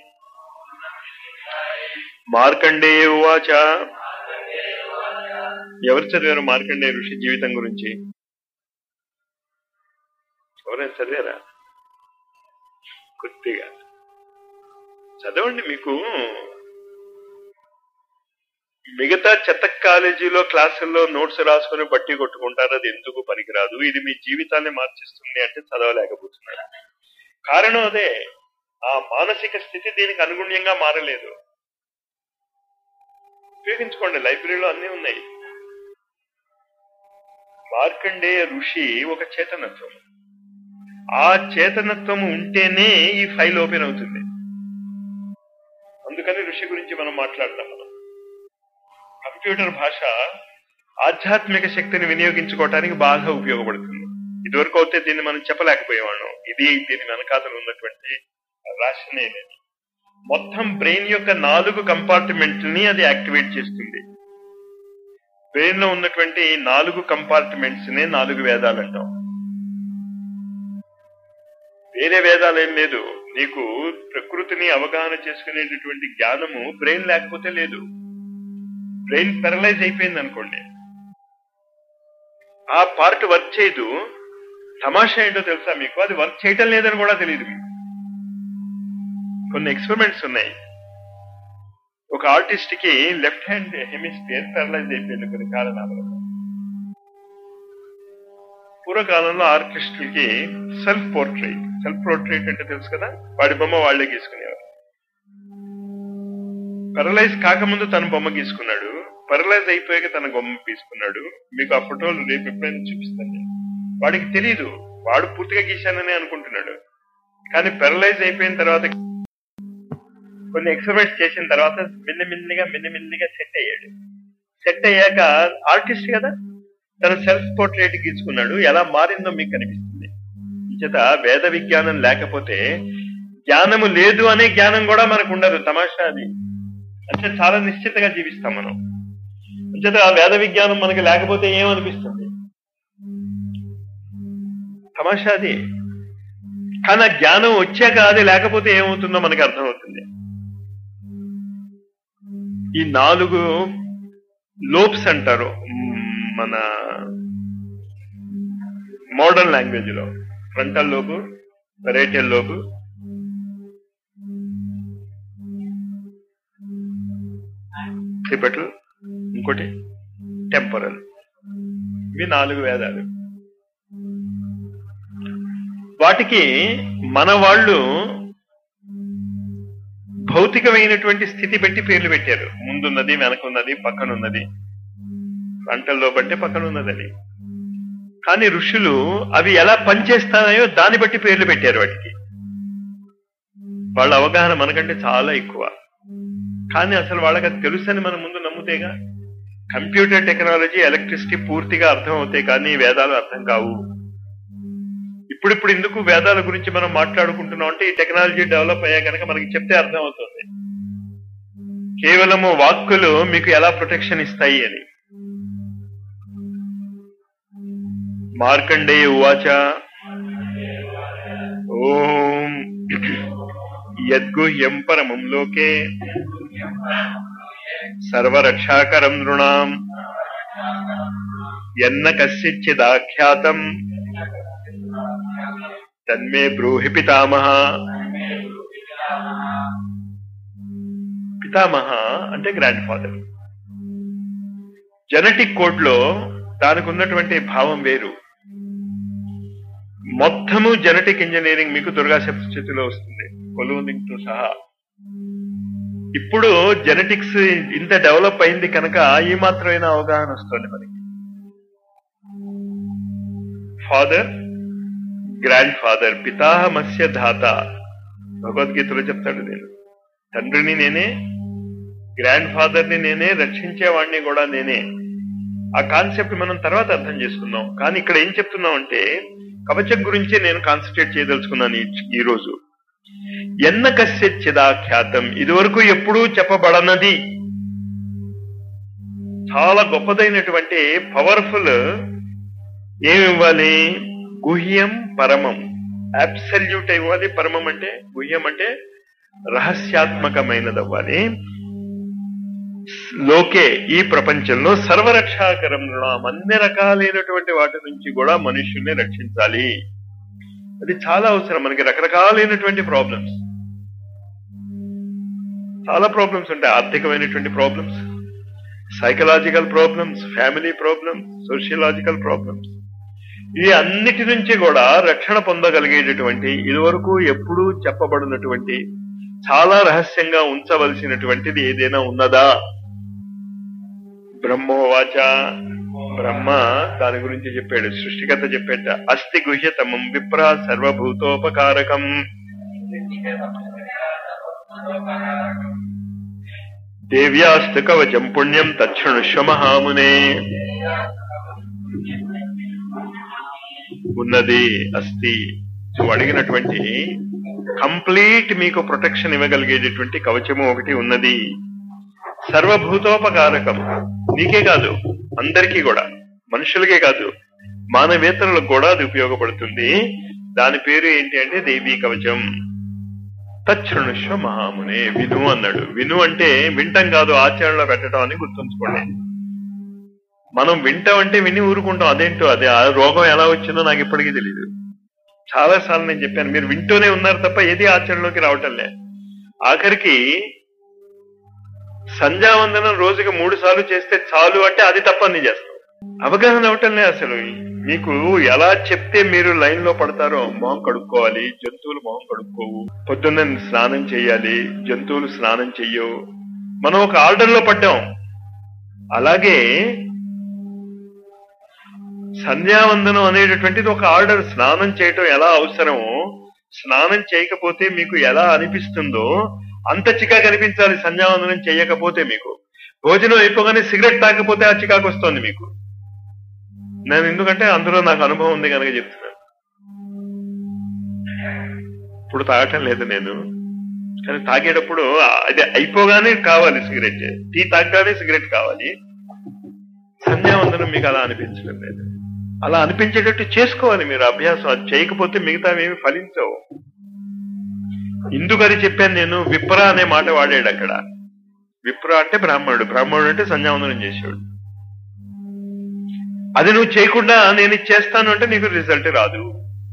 మార్కండేయ ఉవాచ ఎవరు చదివారు మార్కండేయ ఋషి జీవితం గురించి ఎవరైనా చదివారా కొద్దిగా చదవండి మీకు మిగతా చెత్త కాలేజీలో క్లాసుల్లో నోట్స్ రాసుకుని బట్టి కొట్టుకుంటారు అది ఎందుకు పనికిరాదు ఇది మీ జీవితాన్ని మార్చిస్తుంది అంటే చదవలేకపోతున్నారు కారణం అదే ఆ మానసిక స్థితి దీనికి అనుగుణ్యంగా మారలేదు ఉపయోగించుకోండి లైబ్రరీలో అన్నీ ఉన్నాయి మార్కండేయ ఋషి ఒక చేతనత్వం ఆ చేతనత్వం ఉంటేనే ఈ ఫైల్ ఓపెన్ అవుతుంది అందుకని ఋషి గురించి మనం మాట్లాడతాం మనం కంప్యూటర్ భాష ఆధ్యాత్మిక శక్తిని వినియోగించుకోవటానికి బాగా ఉపయోగపడుతుంది ఇదివరకు అయితే దీన్ని మనం చెప్పలేకపోయేవాళ్ళం ఇది దీని వెనకాతలు ఉన్నటువంటి రాశనే లేదు మొత్తం బ్రెయిన్ యొక్క నాలుగు కంపార్ట్మెంట్ ని అది యాక్టివేట్ చేస్తుంది బ్రెయిన్ లో ఉన్నటువంటి నాలుగు కంపార్ట్మెంట్స్ నే నాలుగు వేదాలు అంటాం వేరే వేదాలు ఏం లేదు నీకు ప్రకృతిని అవగాహన చేసుకునేటటువంటి జ్ఞానము బ్రెయిన్ లేకపోతే లేదు బ్రెయిన్ పెరలైజ్ అయిపోయింది అనుకోండి ఆ పార్ట్ వర్క్ చేయదు తమాషా ఏంటో తెలుసా మీకు అది వర్క్ చేయటం లేదని కూడా తెలియదు మీకు కొన్ని ఎక్స్పెరిమెంట్స్ ఉన్నాయి ఒక ఆర్టిస్ట్ కి లెఫ్ట్ హ్యాండ్ హెమిస్ఫియర్ పెరలైజ్ అయిపోయింది కొన్ని కారణాల వల్ల పూర్వకాలంలో ఆర్టిస్టులకి సెల్ఫ్ పోర్ట్రేట్ సెల్ఫ్ పోర్ట్రేట్ అంటే తెలుసు కదా వాడి బొమ్మ వాళ్లే గీసుకునేవారు పెరలైజ్ కాకముందు తన బొమ్మ గీసుకున్నాడు పెరలైజ్ అయిపోయాక తన బొమ్మ గీసుకున్నాడు మీకు ఆ ఫోటోలు రేపు ఎప్పుడైనా చూపిస్తాను నేను. వాడికి తెలియదు వాడు పూర్తిగా గీశానని అనుకుంటున్నాడు కానీ పెరలైజ్ అయిపోయిన తర్వాత కొన్ని ఎక్స్పెరిమెంట్స్ చేసిన తర్వాత మిన్నమిన్నిగా మిన్నమిన్నిగా సెట్ అయ్యాడు సెట్ అయ్యాక ఆర్టిస్ట్ కదా తన సెల్ఫ్ పోర్ట్రేట్ గీసుకున్నాడు ఎలా మారిందో మీకు కనిపిస్తుంది చేత వేద విజ్ఞానం లేకపోతే జ్ఞానము లేదు అనే జ్ఞానం కూడా మనకు ఉండదు తమాషా అది అంటే చాలా నిశ్చితగా జీవిస్తాం మనం అంచేత ఆ వేద విజ్ఞానం మనకి లేకపోతే ఏమనిపిస్తుంది తమాషా అది కానీ ఆ జ్ఞానం వచ్చాక అది లేకపోతే ఏమవుతుందో మనకి అర్థమవుతుంది ఈ నాలుగు లోబ్స్ అంటారు మ్, మన మోడర్న్ లాంగ్వేజ్ లో frontal lobe parietal lobe occipital ఇంకోటి టెంపరల్ ఇవి నాలుగు వేదాలు వాటికి మన వాళ్ళు భౌతికమైనటువంటి స్థితి బట్టి పేర్లు పెట్టారు ముందున్నది వెనకున్నది పక్కనున్నది పంటల్లో బట్టే పక్కన ఉన్నదని కానీ ఋషులు అవి ఎలా పనిచేస్తాయో దాన్ని బట్టి పేర్లు పెట్టారు వాటికి వాళ్ళ అవగాహన మనకంటే చాలా ఎక్కువ కానీ అసలు వాళ్ళకి అది తెలుసని మనం ముందు నమ్ముతేగా కంప్యూటర్ టెక్నాలజీ ఎలక్ట్రిసిటీ పూర్తిగా అర్థం అవుతాయి కానీ వేదాలు అర్థం కావు ఇప్పుడిప్పుడు ఎందుకు వేదాల గురించి మనం మాట్లాడుకుంటున్నాం అంటే ఈ టెక్నాలజీ డెవలప్ అయ్యా కనుక మనకి చెప్తే అర్థం అవుతుంది కేవలము వాక్కులు మీకు ఎలా ప్రొటెక్షన్ ఇస్తాయి అని మార్కండేయ ఉవాచ ఓం యద్గుహ్యం పరమం లోకే సర్వరక్షాకరం నృణాం ఎన్న కశ్చిదాఖ్యాతం తన్మే బ్రూహి పితామహ పితామహ అంటే గ్రాండ్ ఫాదర్ జెనెటిక్ కోడ్ లో దానికి ఉన్నటువంటి భావం వేరు మొత్తము జెనెటిక్ ఇంజనీరింగ్ మీకు దుర్గా సప్తశతిలో వస్తుంది కొలూనింగ్ తో సహా ఇప్పుడు జెనెటిక్స్ ఇంత డెవలప్ అయింది కనుక ఈ మాత్రమైన అవగాహన వస్తుంది మనకి ఫాదర్ గ్రాండ్ ఫాదర్ పితాహమస్య ధాత భగవద్గీతలో చెప్తాడు నేను తండ్రిని నేనే గ్రాండ్ ఫాదర్ ని నేనే రక్షించేవాడిని కూడా నేనే ఆ కాన్సెప్ట్ మనం తర్వాత అర్థం చేసుకుందాం కానీ ఇక్కడ ఏం చెప్తున్నాం అంటే కవచం గురించే నేను కాన్సన్ట్రేట్ చేయదలుచుకున్నాను ఈ- ఈ రోజు ఎన్న కశ్యచ్చిదాఖ్యాతం ఇదివరకు ఎప్పుడూ చెప్పబడనది చాలా గొప్పదైనటువంటి పవర్ఫుల్ ఏమి ఇవ్వాలి గుహ్యం పరమం అబ్సల్యూట్ ఇవ్వాలి పరమం అంటే గుహ్యం అంటే రహస్యాత్మకమైనది అవ్వాలి లోకే ఈ ప్రపంచంలో సర్వరక్షాకరం నృణాం అన్ని రకాలైనటువంటి వాటి నుంచి కూడా మనుష్యుల్ని రక్షించాలి అది చాలా అవసరం మనకి రకరకాలైనటువంటి ప్రాబ్లమ్స్ చాలా ప్రాబ్లమ్స్ ఉంటాయి ఆర్థికమైనటువంటి problems psychological problems family problems sociological problems ఈ అన్నిటి నుంచి కూడా రక్షణ పొందగలిగేటటువంటి ఇదివరకు ఎప్పుడూ చెప్పబడినటువంటి చాలా రహస్యంగా ఉంచవలసినటువంటిది ఏదైనా ఉన్నదా బ్రహ్మోవాచ బ్రహ్మ దాని గురించి చెప్పాడు సృష్టికర్త చెప్పేట అస్థి గుహ్యతమం విప్ర సర్వభూతోపకారకం దేవ్యాస్తు కవచం పుణ్యం తక్షణుష్వ మహామునే ఉన్నది అస్థి నువ్వు అడిగినటువంటి కంప్లీట్ మీకు ప్రొటెక్షన్ ఇవ్వగలిగేటటువంటి కవచము ఒకటి ఉన్నది సర్వభూతోపకారకం నీకే కాదు అందరికీ కూడా మనుషులకే కాదు మానవేతరులకు కూడా అది ఉపయోగపడుతుంది దాని పేరు ఏంటి అంటే దేవీ కవచం తచ్చృణుష్వ మహామునే విను అన్నాడు విను అంటే వింటం కాదు ఆచరణలో పెట్టడం అని గుర్తుంచుకోండి మనం వింటాం అంటే విని ఊరుకుంటాం అదేంటో అదే ఆ రోగం ఎలా వచ్చిందో నాకు ఇప్పటికీ తెలియదు చాలా సార్లు నేను చెప్పాను మీరు వింటూనే ఉన్నారు తప్ప ఏది ఆచరణలోకి రావటం లే ఆఖరికి సంధ్యావందనం రోజుకి మూడు సార్లు చేస్తే చాలు అంటే అది తప్ప నేను చేస్తాం అవగాహన అవటంలే అసలు మీకు ఎలా చెప్తే మీరు లైన్ లో పడతారో మొహం కడుక్కోవాలి జంతువులు మొహం కడుక్కోవు పొద్దున్న స్నానం చేయాలి జంతువులు స్నానం చెయ్యవు మనం ఒక ఆర్డర్ లో పడ్డాం అలాగే సంధ్యావందనం అనేటటువంటిది ఒక ఆర్డర్ స్నానం చేయటం ఎలా అవసరమో స్నానం చేయకపోతే మీకు ఎలా అనిపిస్తుందో అంత చికాకు అనిపించాలి సంధ్యావందనం చేయకపోతే మీకు భోజనం అయిపోగానే సిగరెట్ తాకపోతే ఆ చికాకు వస్తుంది మీకు నేను ఎందుకంటే అందులో నాకు అనుభవం ఉంది కనుక చెప్తున్నాను ఇప్పుడు తాగటం లేదు నేను కానీ తాగేటప్పుడు అది అయిపోగానే కావాలి సిగరెట్ టీ తాగగానే సిగరెట్ కావాలి సంధ్యావందనం మీకు అలా అనిపించడం లేదు అలా అనిపించేటట్టు చేసుకోవాలి మీరు అభ్యాసం అది చేయకపోతే మిగతా ఏమి ఫలించవు ఇందుకని చెప్పాను నేను విప్ర అనే మాట వాడాడు అక్కడ విప్ర అంటే బ్రాహ్మణుడు బ్రాహ్మణుడు అంటే సంధ్యావందనం చేసేవాడు అది నువ్వు చేయకుండా నేను ఇది చేస్తాను అంటే నీకు రిజల్ట్ రాదు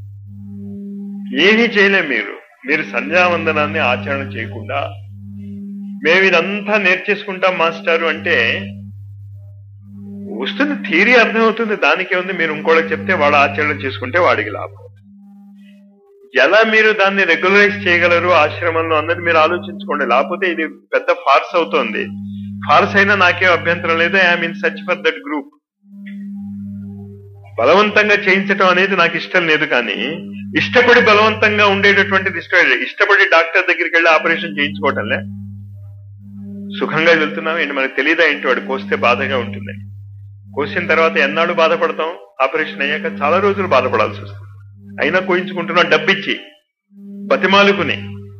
ఏమీ చేయలేం మీరు మీరు సంధ్యావందనాన్ని ఆచరణ చేయకుండా మేము ఇదంతా నేర్చేసుకుంటాం మాస్టారు అంటే వస్తుంది థియరీ అర్థమవుతుంది దానికే ఉంది మీరు ఇంకోళ్ళకి చెప్తే వాడు ఆచరణ చేసుకుంటే వాడికి లాభం ఎలా మీరు దాన్ని రెగ్యులరైజ్ చేయగలరు ఆశ్రమంలో అన్నది మీరు ఆలోచించుకోండి లేకపోతే ఇది పెద్ద ఫార్స్ అవుతోంది ఫార్స్ అయినా నాకేం అభ్యంతరం లేదు I'm in such for that group బలవంతంగా చేయించడం అనేది నాకు ఇష్టం లేదు కానీ ఇష్టపడి బలవంతంగా ఉండేటటువంటిది ఇష్టం లేదు ఇష్టపడి డాక్టర్ దగ్గరికి వెళ్ళి ఆపరేషన్ చేయించుకోవటంలే సుఖంగా వెళ్తున్నాం ఏంటి మనకు తెలియదా ఏంటి వాడు కోస్తే బాధగా ఉంటుంది కోసిన తర్వాత ఎన్నాళ్ళు బాధపడతాం ఆపరేషన్ అయ్యాక చాలా రోజులు బాధపడాల్సి వస్తుంది అయినా కోయించుకుంటున్నాం డబ్బిచ్చి బతిమాలుకుని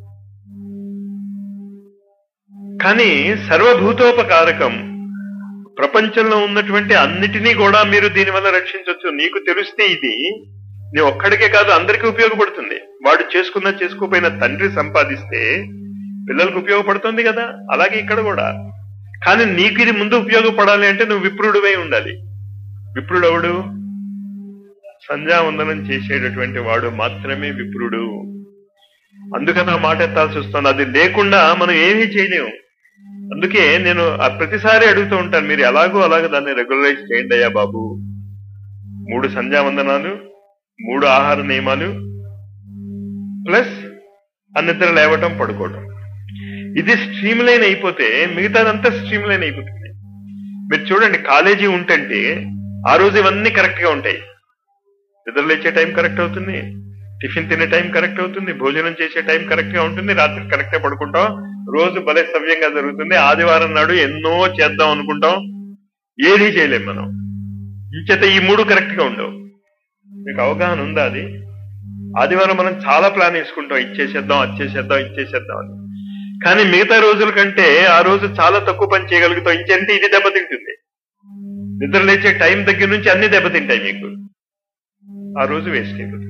కానీ సర్వభూతోపకారకం ప్రపంచంలో ఉన్నటువంటి అన్నిటినీ కూడా మీరు దీనివల్ల రక్షించవచ్చు నీకు తెలిస్తే ఇది నీ ఒక్కడికే కాదు అందరికీ ఉపయోగపడుతుంది వాడు చేసుకున్న చేసుకోపోయిన తండ్రి సంపాదిస్తే పిల్లలకు ఉపయోగపడుతుంది కదా అలాగే ఇక్కడ కూడా కానీ నీకు ఇది ముందు ఉపయోగపడాలి అంటే నువ్వు విప్రుడివై ఉండాలి విప్రుడు ఎవడు సంధ్యావందనం చేసేటటువంటి వాడు మాత్రమే విప్రుడు అందుకని ఆ మాట ఎత్తాల్సి వస్తుంది అది లేకుండా మనం ఏమీ చేయలేము అందుకే నేను ఆ ప్రతిసారి అడుగుతూ ఉంటాను మీరు ఎలాగో అలాగ దాన్ని రెగ్యులరైజ్ చేయండి అయ్యా బాబు మూడు సంధ్యావందనాలు మూడు ఆహార నియమాలు ప్లస్ అన్నిద్ర లేవటం పడుకోవటం ఇది స్ట్రీమ్ లైన్ అయిపోతే మిగతాదంతా స్ట్రీమ్ లైన్ అయిపోతుంది మీరు చూడండి కాలేజీ ఉంటంటే ఆ రోజు ఇవన్నీ కరెక్ట్ గా ఉంటాయి నిద్ర లేచే టైం కరెక్ట్ అవుతుంది టిఫిన్ తినే టైం కరెక్ట్ అవుతుంది భోజనం చేసే టైం కరెక్ట్ గా ఉంటుంది రాత్రి కరెక్ట్ గా పడుకుంటాం రోజు భలే సవ్యంగా జరుగుతుంది ఆదివారం నాడు ఎన్నో చేద్దాం అనుకుంటాం ఏది చేయలేం మనం ఇంచేత ఈ మూడు కరెక్ట్ గా ఉండవు మీకు అవగాహన ఉందా అది ఆదివారం మనం చాలా ప్లాన్ వేసుకుంటాం ఇచ్చేసేద్దాం అచ్చేసేద్దాం ఇచ్చేసేద్దాం అని కానీ మిగతా రోజుల కంటే ఆ రోజు చాలా తక్కువ పని చేయగలుగుతాం ఇంకంటే ఇది దెబ్బతింటుంది నిద్ర లేచే టైం దగ్గర నుంచి అన్ని దెబ్బతింటాయి మీకు ఆ రోజు వేస్ట్ అయిపోతుంది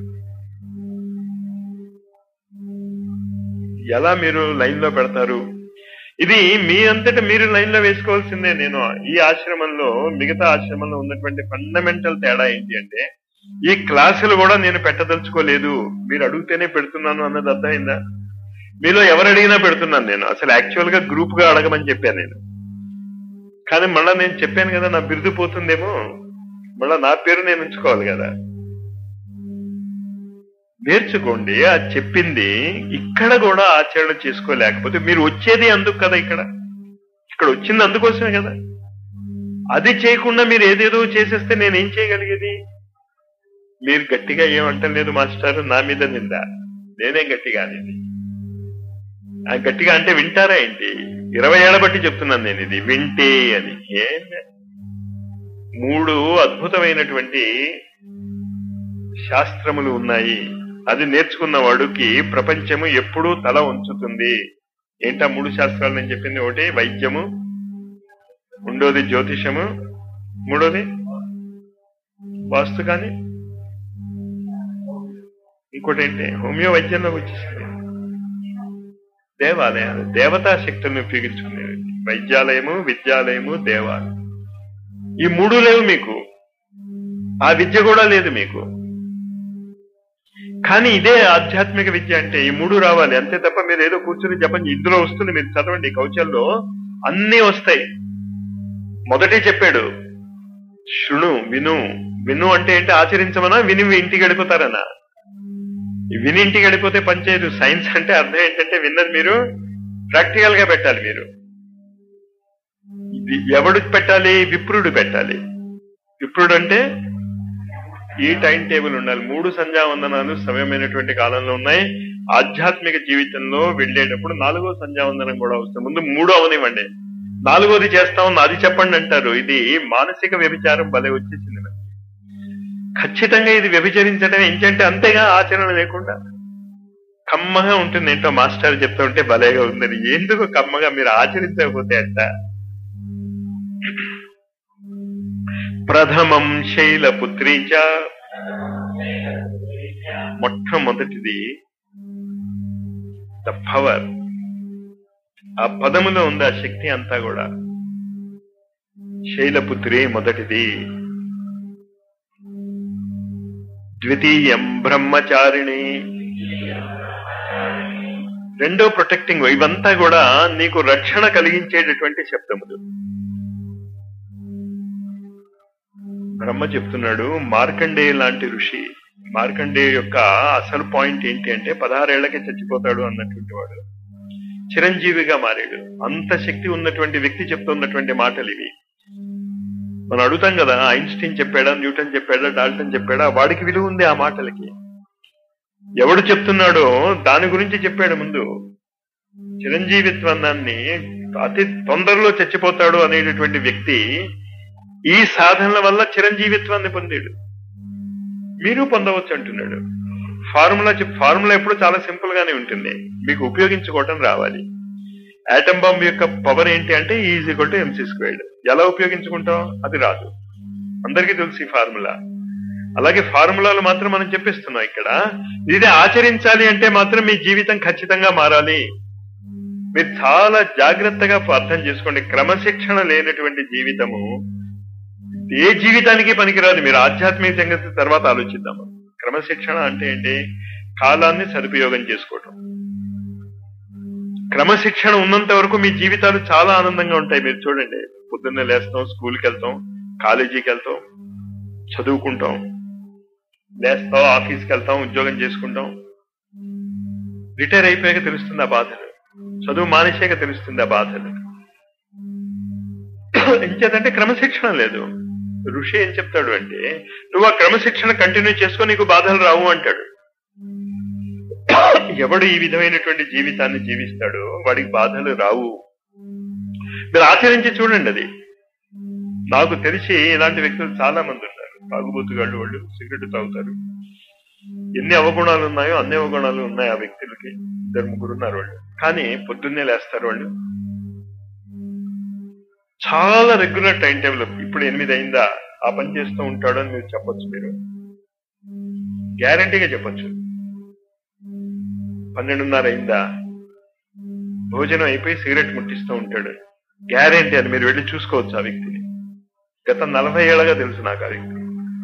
ఎలా మీరు లైన్ లో పెడతారు ఇది మీ అంతటా మీరు లైన్ లో వేసుకోవాల్సిందే నేను ఈ ఆశ్రమంలో మిగతా ఆశ్రమంలో ఉన్నటువంటి ఫండమెంటల్ తేడా ఏంటి అంటే ఈ క్లాసులు కూడా నేను పెట్టదలుచుకోలేదు మీరు అడిగితేనే పెడుతున్నాను అన్నది అర్థమైందా మీలో ఎవరు అడిగినా పెడుతున్నాను నేను అసలు యాక్చువల్ గా గ్రూప్ గా అడగమని చెప్పాను నేను కానీ మళ్ళా నేను చెప్పాను కదా నా బిరుదు పోతుందేమో మళ్ళా నా పేరు నేను ఉంచుకోవాలి కదా నేర్చుకోండి ఆ చెప్పింది ఇక్కడ కూడా ఆచరణ చేసుకోలేకపోతే మీరు వచ్చేది అందుకు కదా ఇక్కడ ఇక్కడ వచ్చింది అందుకోసమే కదా అది చేయకుండా మీరు ఏదేదో చేసేస్తే నేనేం చేయగలిగేది మీరు గట్టిగా ఏమంటలేదు మాస్టర్ నా మీద నింద నేనేం గట్టిగా అనేది ఆ గట్టిగా అంటే వింటారా ఏంటి ఇరవై ఏళ్ల బట్టి చెప్తున్నాను నేను ఇది వింటే అని ఏం మూడు అద్భుతమైనటువంటి శాస్త్రములు ఉన్నాయి అది నేర్చుకున్న వాడికి ప్రపంచము ఎప్పుడూ తల ఉంచుతుంది ఏంటా మూడు శాస్త్రాలు నేను చెప్పింది ఒకటి వైద్యము రెండోది జ్యోతిషము మూడోది వాస్తు కానీ ఇంకోటి ఏంటి హోమియో వైద్యంలోకి వచ్చేసింది దేవాలయాలు దేవతా శక్తులను ఉపయోగించుకునేవి వైద్యాలయము విద్యాలయము దేవాలయం ఈ మూడు లేవు మీకు ఆ విద్య కూడా లేదు మీకు కానీ ఇదే ఆధ్యాత్మిక విద్య అంటే ఈ మూడు రావాలి అంతే తప్ప మీరు ఏదో కూర్చుని జపం ఇందులో వస్తుంది మీరు చదవండి కౌచల్లో అన్నీ వస్తాయి మొదటే చెప్పాడు శృణు విను విను అంటే ఏంటి ఆచరించమనా విని ఇంటికి గడిపోతారనా విని ఇంటికి గడిపోతే పనిచేయదు సైన్స్ అంటే అర్థం ఏంటంటే విన్నది మీరు ప్రాక్టికల్ గా పెట్టాలి మీరు ఇది ఎవడు పెట్టాలి విప్రుడు పెట్టాలి విప్రుడు అంటే ఈ టైం టేబుల్ ఉండాలి మూడు సంధ్యావందనాలు సమయమైనటువంటి కాలంలో ఉన్నాయి ఆధ్యాత్మిక జీవితంలో వెళ్ళేటప్పుడు నాలుగో సంధ్యావందనం కూడా వస్తుంది ముందు మూడో అవనివ్వండి నాలుగోది చేస్తాం అది చెప్పండి అంటారు ఇది మానసిక వ్యభిచారం భలే వచ్చేసింది మనకి. ఖచ్చితంగా ఇది వ్యభిచరించడం ఏంటంటే అంతేగా ఆచరణ లేకుండా కమ్మగా ఉంటుంది ఏంటో మాస్టర్ చెప్తా ఉంటే భలేగా ఉందని ఎందుకు కమ్మగా మీరు ఆచరించకపోతే అంట ప్రథమం శైలపుత్రీచ మొట్టమొదటిది ద పవర్ ఆ పదములో ఉంది ఆ శక్తి అంతా కూడా శైలపుత్రి మొదటిది ద్వితీయం బ్రహ్మచారిణి రెండో ప్రొటెక్టింగ్ ఇవంతా కూడా నీకు రక్షణ కలిగించేటటువంటి శబ్దములు బ్రహ్మ చెప్తున్నాడు మార్కండేయ లాంటి ఋషి మార్కండేయ యొక్క అసలు పాయింట్ ఏంటి అంటే పదహారేళ్లకి చచ్చిపోతాడు అన్నటువంటి వాడు చిరంజీవిగా మారాడు అంత శక్తి ఉన్నటువంటి వ్యక్తి చెప్తున్నటువంటి మాటలు ఇవి మనం అడుగుతాం కదా ఐన్స్టీన్ చెప్పాడా న్యూటన్ చెప్పాడా డాల్టన్ చెప్పాడా వాడికి విలువ ఉంది ఆ మాటలకి ఎవడు చెప్తున్నాడో దాని గురించి చెప్పాడు ముందు చిరంజీవిత్వాన్ని అతి తొందరలో చచ్చిపోతాడు అనేటటువంటి వ్యక్తి ఈ సాధనల వల్ల చిరంజీవిత్వాన్ని పొందాడు మీరు పొందవచ్చు అంటున్నాడు ఫార్ములా చెప్ ఫార్ములా ఎప్పుడు చాలా సింపుల్ గానే ఉంటుంది మీకు ఉపయోగించుకోవటం రావాలి ఆటమ్ బాంబ్ యొక్క పవర్ ఏంటి అంటే is equal to MC squared ఎలా ఉపయోగించుకుంటాం అది రాదు అందరికీ తెలుసు ఈ ఫార్ములా అలాగే ఫార్ములాలు మాత్రం మనం చెప్పిస్తున్నాం ఇక్కడ ఇది ఆచరించాలి అంటే మాత్రం మీ జీవితం ఖచ్చితంగా మారాలి మీరు చాలా జాగ్రత్తగా అర్థం చేసుకోండి క్రమశిక్షణ లేనటువంటి జీవితము ఏ జీవితానికి పనికిరాదు మీరు ఆధ్యాత్మిక సంగతి తర్వాత ఆలోచిద్దాము క్రమశిక్షణ అంటే ఏంటి కాలాన్ని సదుపయోగం చేసుకోవటం క్రమశిక్షణ ఉన్నంత వరకు మీ జీవితాలు చాలా ఆనందంగా ఉంటాయి మీరు చూడండి పొద్దున్నే లేస్తాం స్కూల్కి వెళ్తాం కాలేజీకి వెళ్తాం చదువుకుంటాం లేస్తాం ఆఫీస్కి వెళ్తాం ఉద్యోగం చేసుకుంటాం రిటైర్ అయిపోయాక తెలుస్తుంది ఆ బాధలు చదువు మానేసాక తెలుస్తుంది ఆ బాధలు ఎంచేదంటే క్రమశిక్షణ లేదు ఋషి ఏం చెప్తాడు అంటే నువ్వు ఆ క్రమశిక్షణ కంటిన్యూ చేసుకో నీకు బాధలు రావు అంటాడు ఎవడు ఈ విధమైనటువంటి జీవితాన్ని జీవిస్తాడో వాడికి బాధలు రావు మీరు ఆచరించి చూడండి అది నాకు తెలిసి ఇలాంటి వ్యక్తులు చాలా మంది ఉన్నారు తాగుబోతుగాళ్ళు వాళ్ళు సిగరెట్ తాగుతారు ఎన్ని అవగుణాలు ఉన్నాయో అన్ని అవగుణాలు ఉన్నాయి ఆ వ్యక్తులకి ఇద్దరు ముగ్గురు ఉన్నారు వాళ్ళు కానీ పొద్దున్నే లేస్తారు వాళ్ళు చాలా రెగ్యులర్ టైం టేబుల్ ఇప్పుడు ఎనిమిది అయిందా ఆ పని చేస్తూ ఉంటాడు అని మీరు చెప్పొచ్చు మీరు గ్యారంటీగా చెప్పొచ్చు పన్నెండున్నర అయిందా భోజనం అయిపోయి సిగరెట్ ముట్టిస్తూ ఉంటాడు గ్యారంటీ అని మీరు వెళ్ళి చూసుకోవచ్చు ఆ వ్యక్తిని గత నలభై ఏళ్ళగా తెలుసు నాకు ఆ వ్యక్తి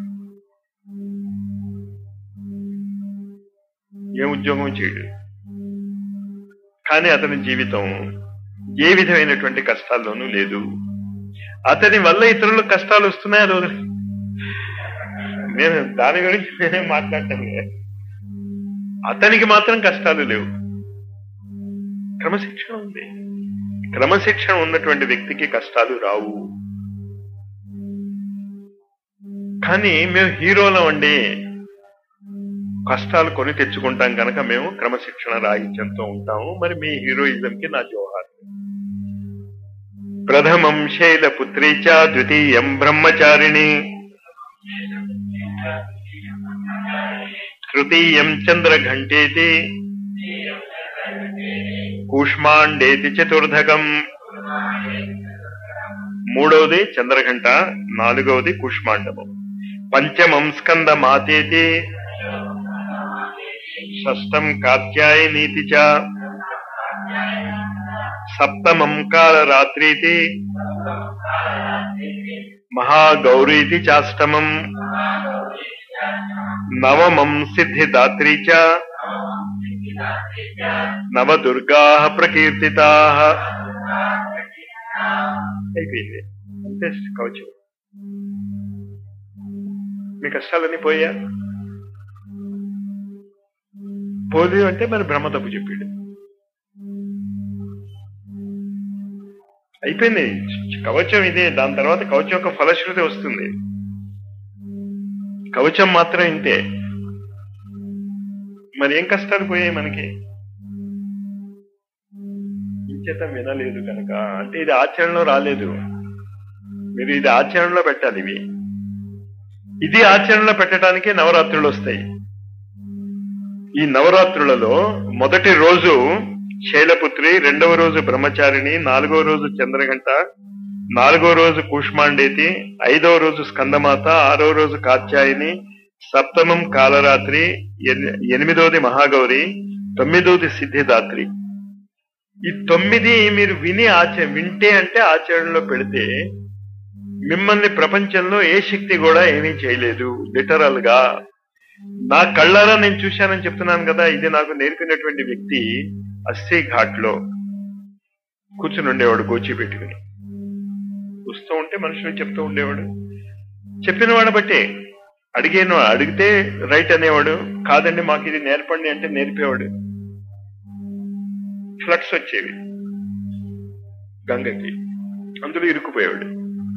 ఏ ఉద్యోగం చేయడు కానీ అతని జీవితం ఏ విధమైనటువంటి కష్టాల్లోనూ లేదు అతని వల్ల ఇతరులకు కష్టాలు వస్తున్నాయి అది వదిలే నేను దాని గురించి నేనేం మాట్లాడటం లేదు అతనికి మాత్రం కష్టాలు లేవు క్రమశిక్షణ ఉంది క్రమశిక్షణ ఉన్నటువంటి వ్యక్తికి కష్టాలు రావు కానీ మేము హీరోలం అండి కష్టాలు కొని తెచ్చుకుంటాం కనుక మేము క్రమశిక్షణ రాహిత్యంతో ఉంటాము మరి మీ హీరోయిజం కి నా జోహార్ ప్రథమం శైలపుత్రీ చ ద్వితీయం బ్రహ్మచారిణి తృతీయం చంద్రఘంటేతి కూష్మాండేతి చతుర్ధకం మూడవది చంద్రఘంట నాలుగవది కూష్మాండము పంచమం స్కంద మాతేతి షష్టం కాత్యాయనీతి చ సప్తమం కాల రాత్రీతి మహాగౌరీతి చాష్టమం నవమం సిద్ధిదాత్రీ చ నవదుర్గా ప్రకీర్తితా అయిపోయింది అంతే కవచం మీ కష్టాలన్నీ పోయా పోదు అంటే మరి బ్రహ్మ తప్పు చెప్పాడు అయిపోయింది కవచం ఇదే దాని తర్వాత కవచం యొక్క ఫలశ్రుతి వస్తుంది కవచం మాత్రం ఇంతే మరి ఏం కష్టాలు పోయాయి మనకి ఇంచేత వినలేదు కనుక అంటే ఇది ఆచరణలో రాలేదు మీరు ఇది ఆచరణలో పెట్టాలి ఇవి ఇది ఆచరణలో పెట్టడానికి నవరాత్రులు వస్తాయి ఈ నవరాత్రులలో మొదటి రోజు శైలపుత్రి రెండవ రోజు బ్రహ్మచారిణి నాలుగో రోజు చంద్రగంట నాలుగో రోజు కూష్మాండేతి ఐదవ రోజు స్కందమాత ఆరో రోజు కాత్యాయని సప్తమం కాలరాత్రి ఎన్- ఎనిమిదోది మహాగౌరి తొమ్మిదోది సిద్ధిదాత్రి ఈ తొమ్మిది మీరు విని ఆచ వింటే అంటే ఆచరణలో పెడితే మిమ్మల్ని ప్రపంచంలో ఏ శక్తి కూడా ఏమీ చేయలేదు లిటరల్ గా నా కళ్ళారా నేను చూశానని చెప్తున్నాను కదా ఇది నాకు నేర్పినటువంటి వ్యక్తి అస్సీ ఘాట్ లో కూర్చుని ఉండేవాడు గోచి పెట్టుకుని వస్తూ ఉంటే మనుషులు చెప్తూ ఉండేవాడు చెప్పిన వాడిని బట్టే అడిగాను అడిగితే రైట్ అనేవాడు కాదండి మాకు ఇది నేర్పండి అంటే నేర్పేవాడు ఫ్లక్స్ వచ్చేవి గంగకి అందులో ఇరుక్కుపోయేవాడు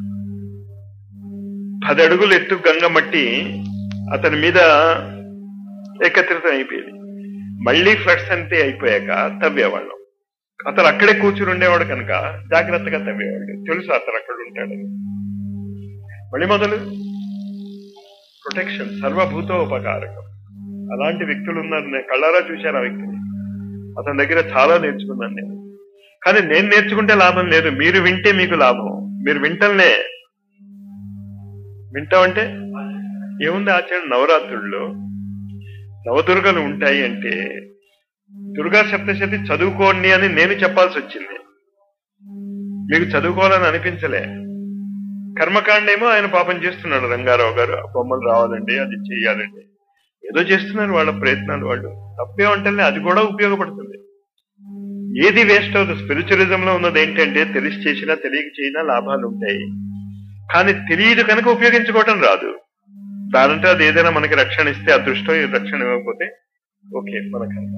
పది అడుగులు ఎత్తు గంగ మట్టి అతని మీద ఏకత్రితం అయిపోయేది మళ్ళీ ఫ్లడ్స్ అంతే అయిపోయాక తవ్వేవాళ్ళం అతను అక్కడే కూర్చుని ఉండేవాడు కనుక జాగ్రత్తగా తవ్వేవాడు తెలుసు అతను అక్కడ ఉంటాడని మళ్ళీ మొదలు ప్రొటెక్షన్ సర్వభూతోపకారకం అలాంటి వ్యక్తులు ఉన్నారు నేను కళ్ళారా చూశాను ఆ వ్యక్తిని అతని దగ్గర చాలా నేర్చుకున్నాను నేను కానీ నేను నేర్చుకుంటే లాభం లేదు మీరు వింటే మీకు లాభం మీరు వింటల్నే వింటామంటే ఏముంది ఆచరణ నవరాత్రుల్లో నవదుర్గలు ఉంటాయి అంటే దుర్గా సప్తశతి చదువుకోండి అని నేను చెప్పాల్సి వచ్చింది మీకు చదువుకోవాలని అనిపించలే కర్మకాండేమో ఆయన పాపం చేస్తున్నాడు రంగారావు గారు ఆ బొమ్మలు రావాలండి అది చెయ్యాలండి ఏదో చేస్తున్నారు వాళ్ళ ప్రయత్నాలు వాళ్ళు తప్పే ఉంటేనే అది కూడా ఉపయోగపడుతుంది ఏది వేస్ట్ అవుతుంది స్పిరిచువలిజం లో ఉన్నది ఏంటంటే తెలిసి చేసినా తెలియక చేసినా లాభాలు ఉంటాయి కానీ తెలియదు కనుక ఉపయోగించుకోవటం రాదు దానంటే అది ఏదైనా మనకి రక్షణ ఇస్తే అదృష్టం ఈ రక్షణ ఇవ్వకపోతే ఓకే మనకంత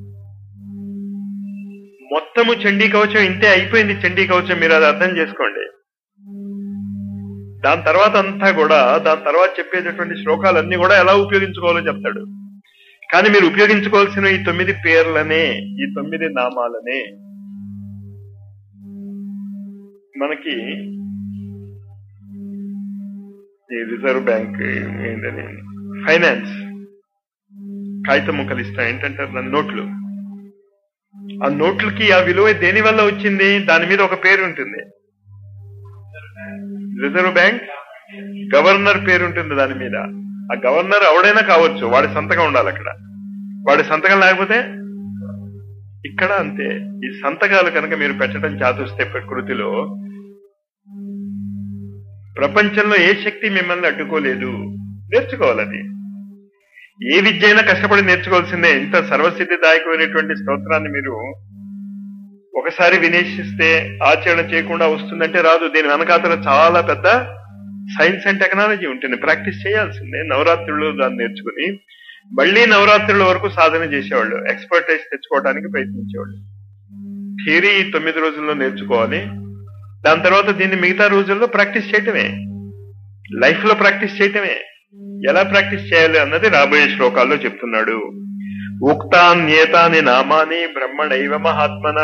మొత్తము చండీ కవచం ఇంతే అయిపోయింది చండీ కవచం మీరు అది అర్థం చేసుకోండి దాని తర్వాత అంతా కూడా దాని తర్వాత చెప్పేటటువంటి శ్లోకాలన్నీ కూడా ఎలా ఉపయోగించుకోవాలో చెప్తాడు కానీ మీరు ఉపయోగించుకోవాల్సిన ఈ తొమ్మిది పేర్లనే ఈ తొమ్మిది నామాలనే మనకి ఈ రిజర్వ్ బ్యాంక్ ఏంటని ఫైనాన్స్ కాగితం ముక్కలు ఇస్తాయి ఏంటంటారు దాని నోట్లు ఆ నోట్లకి ఆ విలువ దేని వల్ల వచ్చింది దాని మీద ఒక పేరు ఉంటుంది రిజర్వ్ బ్యాంక్ గవర్నర్ పేరు ఉంటుంది దాని మీద ఆ గవర్నర్ ఎవడైనా కావచ్చు వాడి సంతకం ఉండాలి అక్కడ వాడి సంతకం లేకపోతే ఇక్కడ అంతే ఈ సంతకాలు కనుక మీరు పెట్టడం చాతుస్తే ప్రకృతిలో ప్రపంచంలో ఏ శక్తి మిమ్మల్ని అడ్డుకోలేదు నేర్చుకోవాలని ఏ విద్య అయినా కష్టపడి నేర్చుకోవాల్సిందే ఇంత సర్వసిద్ధిదాయకమైనటువంటి స్తోత్రాన్ని మీరు ఒకసారి వినేషిస్తే ఆచరణ చేయకుండా వస్తుందంటే రాదు దీని వెనకాతల చాలా పెద్ద సైన్స్ అండ్ టెక్నాలజీ ఉంటుంది ప్రాక్టీస్ చేయాల్సిందే నవరాత్రులు దాన్ని నేర్చుకుని మళ్ళీ నవరాత్రుల వరకు సాధన చేసేవాళ్ళు ఎక్స్పర్టైజ్ తెచ్చుకోవడానికి ప్రయత్నించేవాళ్ళు థియరీ ఈ తొమ్మిది రోజుల్లో నేర్చుకోవాలి దాని తర్వాత దీన్ని మిగతా రోజుల్లో ప్రాక్టీస్ చేయటమే లైఫ్ లో ప్రాక్టీస్ చేయటమే ఎలా ప్రాక్టీస్ చేయాలి అన్నది రాబోయే శ్లోకాల్లో చెప్తున్నాడు ఉక్తాన్యేతాని నామాని బ్రహ్మణైవ మహాత్మన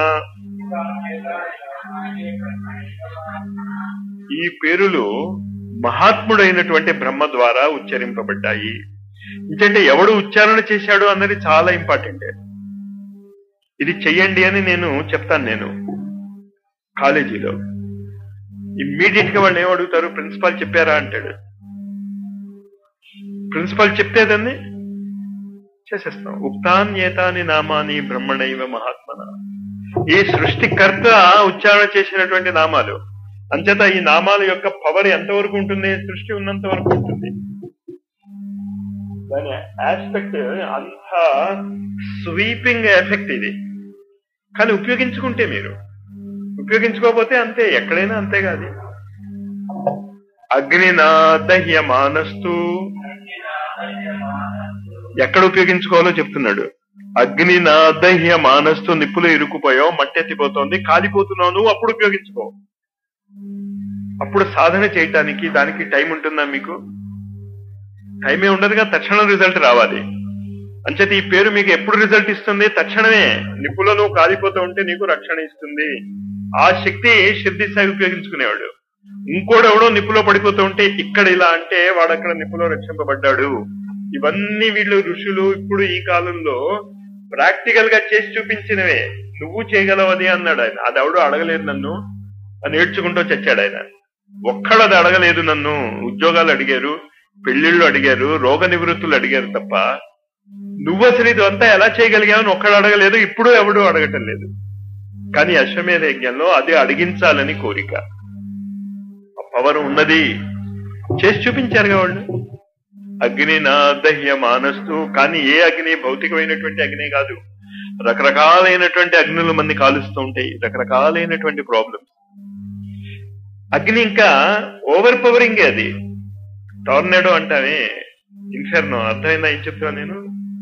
ఈ పేరులు మహాత్ముడైనటువంటి బ్రహ్మ ద్వారా ఉచ్చరింపబడ్డాయి ఎందుకంటే ఎవడు ఉచ్చారణ చేశాడు అన్నది చాలా ఇంపార్టెంట్ ఇది చెయ్యండి అని నేను చెప్తాను నేను కాలేజీలో ఇమ్మీడియట్ గా వాళ్ళు ఏమడుగుతారు ప్రిన్సిపాల్ చెప్పారా అంటాడు ప్రిన్సిపాల్ చెప్తే దాన్ని చేసేస్తాం ఉక్తాన్ ఏతాని నామాని బ్రహ్మణైవ మహాత్మన ఈ సృష్టికర్త ఉచ్చారణ చేసినటువంటి నామాలు అంచేత ఈ నామాల యొక్క పవర్ ఎంతవరకు ఉంటుంది సృష్టి ఉన్నంత వరకు ఉంటుంది దాని ఆస్పెక్ట్ అంత స్వీపింగ్ ఎఫెక్ట్ ఇది కానీ ఉపయోగించుకుంటే మీరు ఉపయోగించుకోకపోతే అంతే ఎక్కడైనా అంతే కాదు అగ్నినాదహ్య మానస్తు ఎక్కడ ఉపయోగించుకోవాలో చెప్తున్నాడు అగ్నినాదహ్య మానస్తు నిప్పులు ఇరుక్కుపోయావు మట్టెత్తిపోతోంది కాలిపోతున్నావు నువ్వు అప్పుడు ఉపయోగించుకో అప్పుడు సాధన చేయటానికి దానికి టైం ఉంటుందా మీకు టైమే ఉండదుగా తక్షణం రిజల్ట్ రావాలి అంచేత ఈ పేరు మీకు ఎప్పుడు రిజల్ట్ ఇస్తుంది తక్షణమే నిప్పులో నువ్వు కాలిపోతూ ఉంటే నీకు రక్షణ ఇస్తుంది ఆ శక్తి సిద్ధి సాయి ఉపయోగించుకునేవాడు ఇంకోడెవడో నిప్పులో పడిపోతూ ఉంటే ఇక్కడ ఇలా అంటే వాడు అక్కడ నిప్పులో రక్షింపబడ్డాడు ఇవన్నీ వీళ్ళు ఋషులు ఇప్పుడు ఈ కాలంలో ప్రాక్టికల్ గా చేసి చూపించినవే నువ్వు చేయగలవు అది అన్నాడు ఆయన అది ఎవడు అడగలేదు నన్ను అని నేర్చుకుంటూ చచ్చాడు ఆయన ఒక్కడు అది అడగలేదు నన్ను ఉద్యోగాలు అడిగారు పెళ్లిళ్ళు అడిగారు రోగ నివృత్తులు అడిగారు తప్ప నువ్వు అసలు ఇదంతా ఎలా చేయగలిగావు అని ఒక్కడు అడగలేదు ఇప్పుడు ఎవడు అడగటం లేదు కానీ అశ్వమేధ యజ్ఞంలో అది అడిగించాలని కోరిక పవర్ ఉన్నది చేసి చూపించారుగా వాళ్ళు అగ్ని నా దహ్య మానస్తు కానీ ఏ అగ్ని భౌతికమైనటువంటి అగ్ని కాదు రకరకాలైనటువంటి అగ్నులు మంది కాలుస్తూ ఉంటాయి రకరకాలైనటువంటి ప్రాబ్లమ్స్ అగ్ని ఇంకా ఓవర్ పవరింగ్ అది టోర్నాడో అంటానే ఇన్ఫెర్నో అర్థమైందా ఏం చెప్తున్నా నేను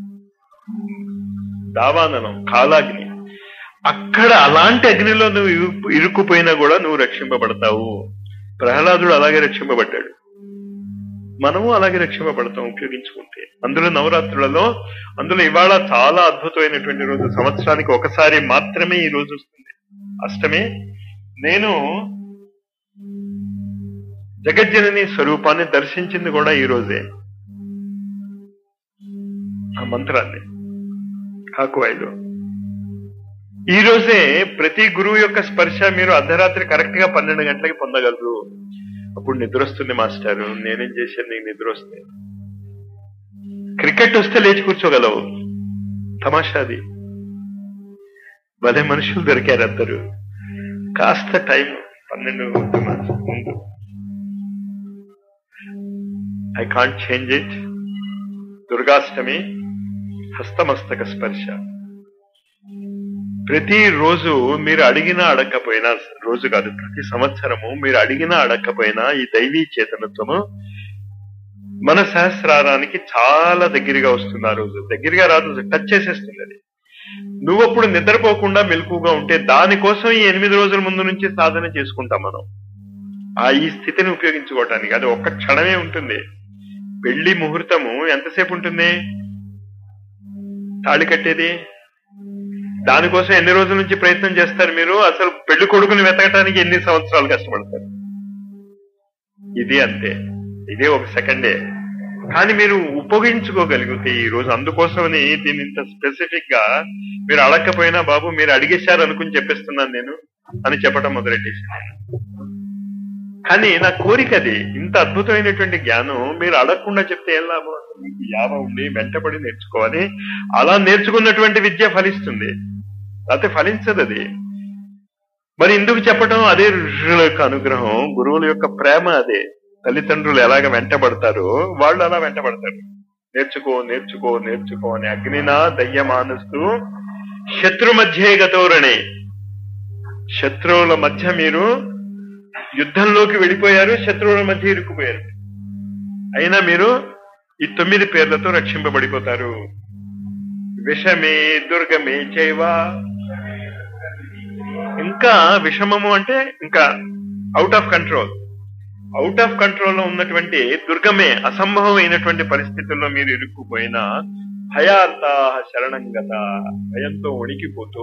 దావాననం కాలాగ్ని అక్కడ అలాంటి అగ్నిలో నువ్వు ఇరుక్కు- ఇరుక్కుపోయినా కూడా నువ్వు రక్షింపబడతావు ప్రహ్లాదుడు అలాగే రక్షింపబడ్డాడు మనము అలాగే రక్షింపబడతాం ఉపయోగించుకుంటే అందులో నవరాత్రులలో అందులో ఇవాళ చాలా అద్భుతమైనటువంటి రోజు సంవత్సరానికి ఒకసారి మాత్రమే ఈ రోజు వస్తుంది అష్టమే నేను జగజ్జనని స్వరూపాన్ని దర్శించింది కూడా ఈ రోజే ఆ మంత్రాన్ని కాకువాయిలో ఈ రోజే ప్రతి గురువు యొక్క స్పర్శ మీరు అర్ధరాత్రి కరెక్ట్ గా పన్నెండు గంటలకి పొందగలరు అప్పుడు నిద్ర వస్తుంది మాస్టారు నేనేం చేశాను నీకు నిద్ర వస్తే క్రికెట్ వస్తే లేచి కూర్చోగలవు తమాషాది భలే మనుషులు దొరికారు అందరు కాస్త టైం పన్నెండు ముందు ఐ కాంట్ చేంజ్ ఇట్ దుర్గాష్టమి హస్తమస్తక స్పర్శ ప్రతి రోజు మీరు అడిగినా అడగకపోయినా రోజు కాదు ప్రతి సంవత్సరము మీరు అడిగినా అడగకపోయినా ఈ దైవీ చేతనత్వము మన సహస్రారానికి చాలా దగ్గరగా వస్తుంది ఆ రోజు దగ్గరగా రాదు టచ్ చేసేస్తుంది అది నువ్వు అప్పుడు నిద్రపోకుండా మెలకుగా ఉంటే దానికోసం ఈ ఎనిమిది రోజుల ముందు నుంచి సాధన చేసుకుంటాం మనం ఆ ఈ స్థితిని ఉపయోగించుకోవటానికి అది ఒక్క క్షణమే ఉంటుంది పెళ్లి ముహూర్తము ఎంతసేపు ఉంటుంది తాళి కట్టేది దానికోసం ఎన్ని రోజుల నుంచి ప్రయత్నం చేస్తారు మీరు అసలు పెళ్లి కొడుకుని వెతకటానికి ఎన్ని సంవత్సరాలు కష్టపడతారు ఇది అంతే ఇదే ఒక సెకండే కానీ మీరు ఉపయోగించుకోగలిగితే ఈ రోజు అందుకోసమని దీన్ని ఇంత స్పెసిఫిక్ గా మీరు అడగకపోయినా బాబు మీరు అడిగేశారు అనుకుని చెప్పేస్తున్నాను నేను అని చెప్పడం మొదలెట్టేసాను నేను కానీ నా కోరిక అది ఇంత అద్భుతమైనటువంటి జ్ఞానం మీరు అడగకుండా చెప్తే ఏం లాభం అసలు మీకు యావ ఉండి వెంటపడి నేర్చుకోవాలి అలా నేర్చుకున్నటువంటి విద్య ఫలిస్తుంది లేకపోతే ఫలించదు అది మరి ఎందుకు చెప్పటం అదే ఋషుల యొక్క అనుగ్రహం గురువుల యొక్క ప్రేమ అదే తల్లిదండ్రులు ఎలాగ వెంటబడతారో వాళ్ళు అలా వెంటబడతారు నేర్చుకో నేర్చుకో నేర్చుకో అని అగ్నినా దయ్యమానస్తూ శత్రు మధ్యే గతోరణే శత్రువుల మధ్య మీరు యుద్ధంలోకి వెళ్ళిపోయారు శత్రువుల మధ్య ఇరుక్కుపోయారు అయినా మీరు ఈ తొమ్మిది పేర్లతో రక్షింపబడిపోతారు విషమే దుర్గమే చైవ ఇంకా విషమము అంటే ఇంకా out of control out of control లో ఉన్నటువంటి దుర్గమే అసంభవమైనటువంటి పరిస్థితుల్లో మీరు ఇరుక్కుపోయినా భయాంత శరణంగత భయంతో వణికిపోతూ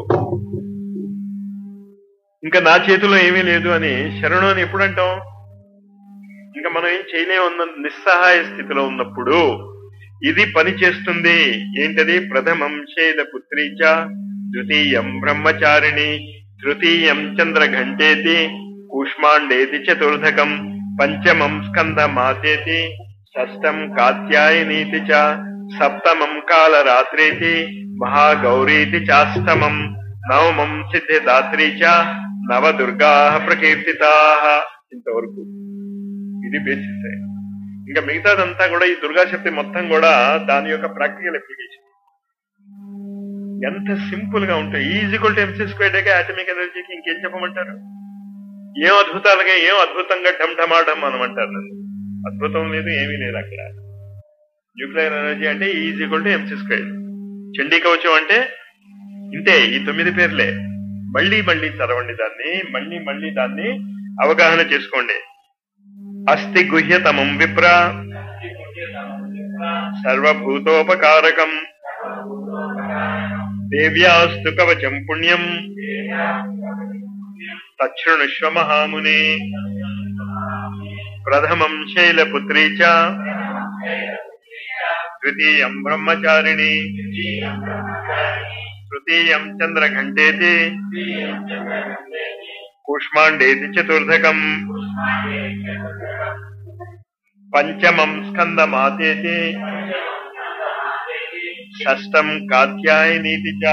ఇంకా నా చేతిలో ఏమీ లేదు అని శరణు అని ఎప్పుడు అంటాం ఇంకా మనం ఏం చేయలేమన్న నిస్సహాయ స్థితిలో ఉన్నప్పుడు ఇది పని చేస్తుంది ఏంటది ప్రథమం శైల పుత్రీచ ద్వితీయం బ్రహ్మచారిణి తృతీయం చంద్ర ఘంటేతి కూష్మాండేతి చతుర్థకం పంచమం స్కంద మాతేతి షష్టం కాత్యాయనీతి చ సప్తమం కాలరాత్రేతి మహాగౌరీతి చాష్టమం నవమం సిద్ధిదాత్రీ చ నవ దుర్గా ప్రకీర్తితా ఇంతవరకు ఇది బేసిస్ ఇంకా మిగతాదంతా కూడా ఈ దుర్గా శక్తి మొత్తం కూడా దాని యొక్క ప్రాక్టికల్ అప్లికేషన్ ఎంత సింపుల్ గా ఉంటాయి ఈజీక్వల్ టు ఎంసీ స్క్వేర్ గా ఆటమిక్ ఎనర్జీకి ఇంకేం చెప్పమంటారు ఏం అద్భుతాలుగా ఏం అద్భుతంగా ఢమ్ ఢమాఢమ్ అనమంటారు నన్ను అద్భుతం లేదు ఏమీ లేదు అక్కడ న్యూక్లియర్ ఎనర్జీ అంటే ఈజీక్వల్ టు ఎంసీ స్క్వేర్ చండీ కవచం అంటే ఇంతే ఈ తొమ్మిది పేర్లే మళ్ళీ మళ్ళీ చదవండి దాన్ని మళ్ళీ మళ్ళీ దాన్ని అవగాహన చేసుకోండి అస్థి గుహ్యతమం విప్ర సర్వభూతోపకారకం దేవ్యాస్తు కవచం పుణ్యం తక్షృణుష్వ మహామునే ప్రథమం శైలపుత్రీ చ ద్వితీయం బ్రహ్మచారిణి తృతీయం చంద్రఘంటేతి కూష్మాండేతి చతుర్థకం పంచమం స్కందమాతేతి షష్టం కాత్యాయనీతి చ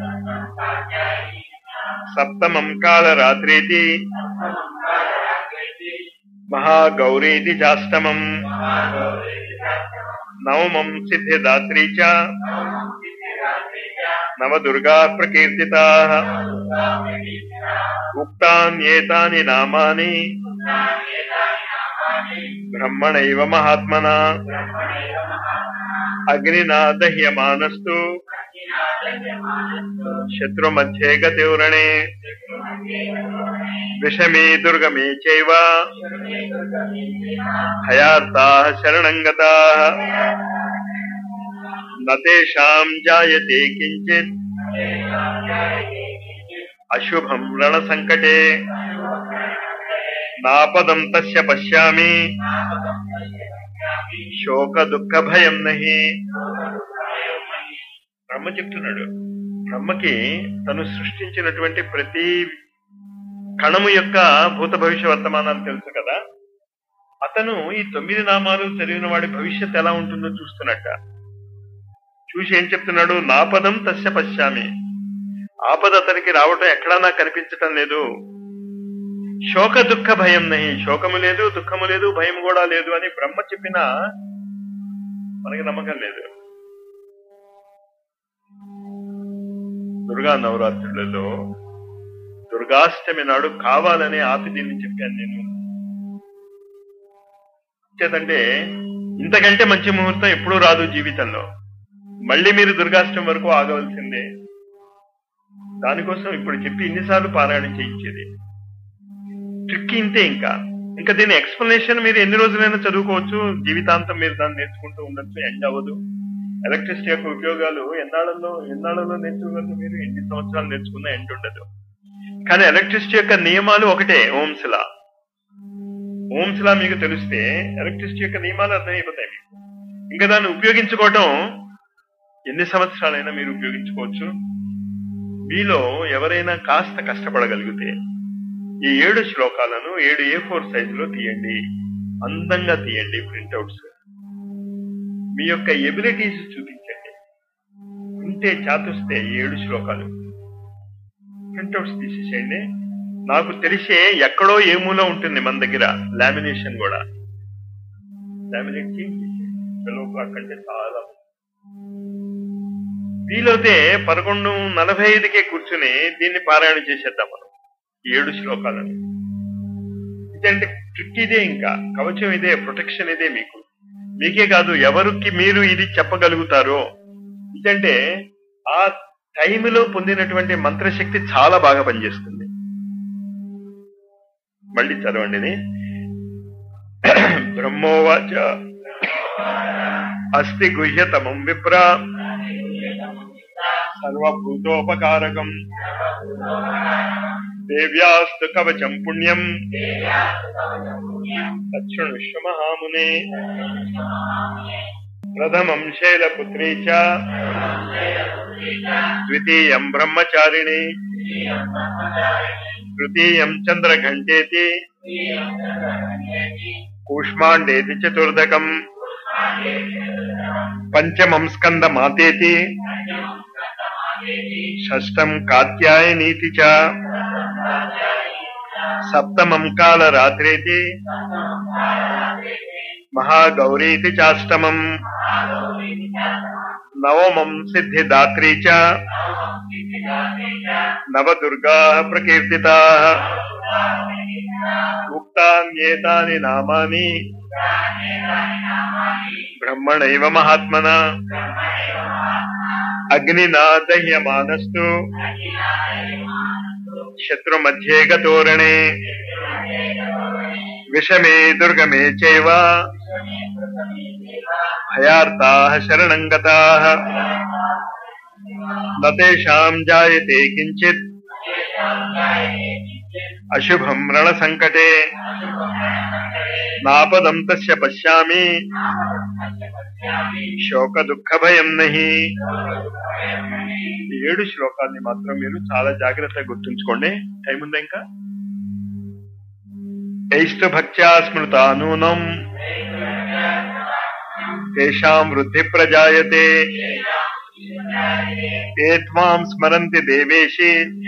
సప్తమం కాలరాత్రేతి మహాగౌరీతి చాష్టమం నవమం సిద్ధిదాత్రీ చ నవదుర్గా ప్రకీర్తితా ఉక్తాన్యేతాని నామాని బ్రహ్మణైవ మహాత్మనా అగ్నినా దహ్యమానస్తు శత్రుమధ్యే గతివ్రణే విషమే దుర్గమే చైవ హయాత్తా శరణం గతా నతేషాం జాయతే కించిత్ అశుభం రణ సంకటే నాపదం తస్య పశ్యామి శోక దుఃఖ భయం నహి బ్రహ్మ చెప్తున్నాడు బ్రహ్మకి తను సృష్టించినటువంటి ప్రతి కణము యొక్క భూత భవిష్య వర్తమానాలు తెలుసు కదా అతను ఈ తొమ్మిది నామాలు చదివిన వాడి భవిష్యత్ ఎలా ఉంటుందో చూస్తున్నట్ట చూసి ఏం చెప్తున్నాడు నా పదం తస్య పశ్యామి ఆపద అతనికి రావటం ఎక్కడా నాకు కనిపించటం లేదు శోక దుఃఖ భయం నహి శోకము లేదు దుఃఖము లేదు భయం కూడా లేదు అని బ్రహ్మ చెప్పిన మనకి నమ్మకం లేదు దుర్గా నవరాత్రులలో దుర్గాష్టమి నాడు కావాలనే ఆపి దీన్ని చెప్పాను నేను చేతంటే ఇంతకంటే మంచి ముహూర్తం ఎప్పుడూ రాదు జీవితంలో మళ్ళీ మీరు దుర్గాష్టమి వరకు ఆగవలసిందే దానికోసం ఇప్పుడు చెప్పి ఇన్నిసార్లు పారాయణం చేయించేది ట్రిక్ ఇంతే ఇంకా ఇంకా దీని ఎక్స్ప్లెనేషన్ మీరు ఎన్ని రోజులైనా చదువుకోవచ్చు జీవితాంతం మీరు దాన్ని నేర్చుకుంటూ ఉండొచ్చు ఎండ్ అవ్వదు ఎలక్ట్రిసిటీ యొక్క ఉపయోగాలు ఎన్నాళ్ళలో ఎన్నాళ్ళలో నేర్చుకోగలరు మీరు ఎన్ని సంవత్సరాలు నేర్చుకున్నా ఎండ్ ఉండదు కానీ ఎలక్ట్రిసిటీ యొక్క నియమాలు ఒకటే ఓమ్స్ లా ఓమ్స్ లా మీకు తెలిస్తే ఎలక్ట్రిసిటీ యొక్క నియమాలు అర్థమైపోతాయి మీకు ఇంకా దాన్ని ఉపయోగించుకోవటం ఎన్ని సంవత్సరాలైనా మీరు ఉపయోగించుకోవచ్చు మీలో ఎవరైనా కాస్త కష్టపడగలిగితే ఈ ఏడు శ్లోకాలను ఏడు ఏ ఫోర్ సైజులో తీయండి అందంగా తీయండి ప్రింట్అవుట్స్ మీ యొక్క ఎబిలిటీస్ చూపించండి ఉంటే చాతుస్తే ఈ ఏడు శ్లోకాలు ప్రింట్అవుట్స్ తీసేసేయండి నాకు తెలిసే ఎక్కడో ఏ మూల ఉంటుంది మన దగ్గర లామినేషన్ కూడా లామినేట్ చేసి పిల్లవ క్లాక్ అంటే చాలా వీలైతే పదకొండు నలభై ఐదుకే కూర్చుని దీన్ని పారాయణ చేసేద్దాం మనం ఈ ఏడు శ్లోకాలను ఇదంటే ట్రిక్ ఇదే ఇంకా కవచం ఇదే ప్రొటెక్షన్ ఇదే మీకు మీకే కాదు ఎవరికి మీరు ఇది చెప్పగలుగుతారో ఇదంటే ఆ టైంలో పొందినటువంటి మంత్రశక్తి చాలా బాగా పనిచేస్తుంది మళ్ళీ చదవండి ఇది. బ్రహ్మోవాచ అస్తి గుహ్యతమం విప్ర సర్వభూతోపకారకం దేవ్యాస్తు కవచం పుణ్యం తక్షణుష్వ మహామునే ప్రథమం శైలపుత్రీ చ ద్వితీయం బ్రహ్మచారిణి తృతీయం చంద్రఘంటేతి కూష్మాండేతి చతుర్దకం పంచమం స్కందమాతేతి షష్టం కాత్యాయనీతి చ సప్తమం కాల రాత్రేతి మహాగౌరీతి చాష్టమం నవమం సిద్ధిదాత్రీ చ నవదుర్గా ప్రకీర్తితా ఉక్తాన్యేతాని నామాని బ్రహ్మణైవ మహాత్మనా అగ్నినా దహ్యమానస్తు శత్రుమధ్యే గతోరణే విషమే దుర్గమే చైవ భయార్తాః శరణం గతాః నతేషాం జాయతే కించిత్ అశుభం రణసంకటే నాపదం తస్య పశ్యామి శోక దుఃఖ భయం నహి ఈ ఏడు శ్లోకాన్ని మాత్రం మీరు చాలా జాగ్రత్తగా గుర్తుంచుకోండి టైం ఉందా ఇంకా ఐష్ట భక్త్యా స్మృతా నూనం తేషాం వృద్ధి ప్రజాయతే ते त्वां స్మరంతి దేవేశి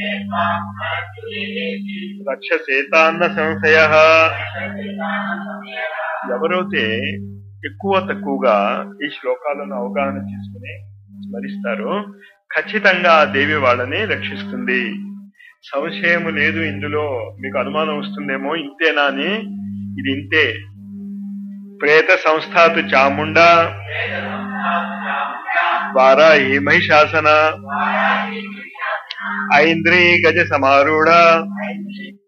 రక్షసేతాన్న సంశయ ఎవరైతే ఎక్కువ తక్కువగా ఈ శ్లోకాలను అవగాహన చేసుకుని స్మరిస్తారో ఖచ్చితంగా ఆ దేవి వాళ్ళని రక్షిస్తుంది సంశయము లేదు ఇందులో మీకు అనుమానం వస్తుందేమో ఇంతేనా అని ఇది ఇంతే ప్రేత సంస్థాతు చాముండా వారాహి మహిషాసన ఐంద్రీ గజ సమారూఢ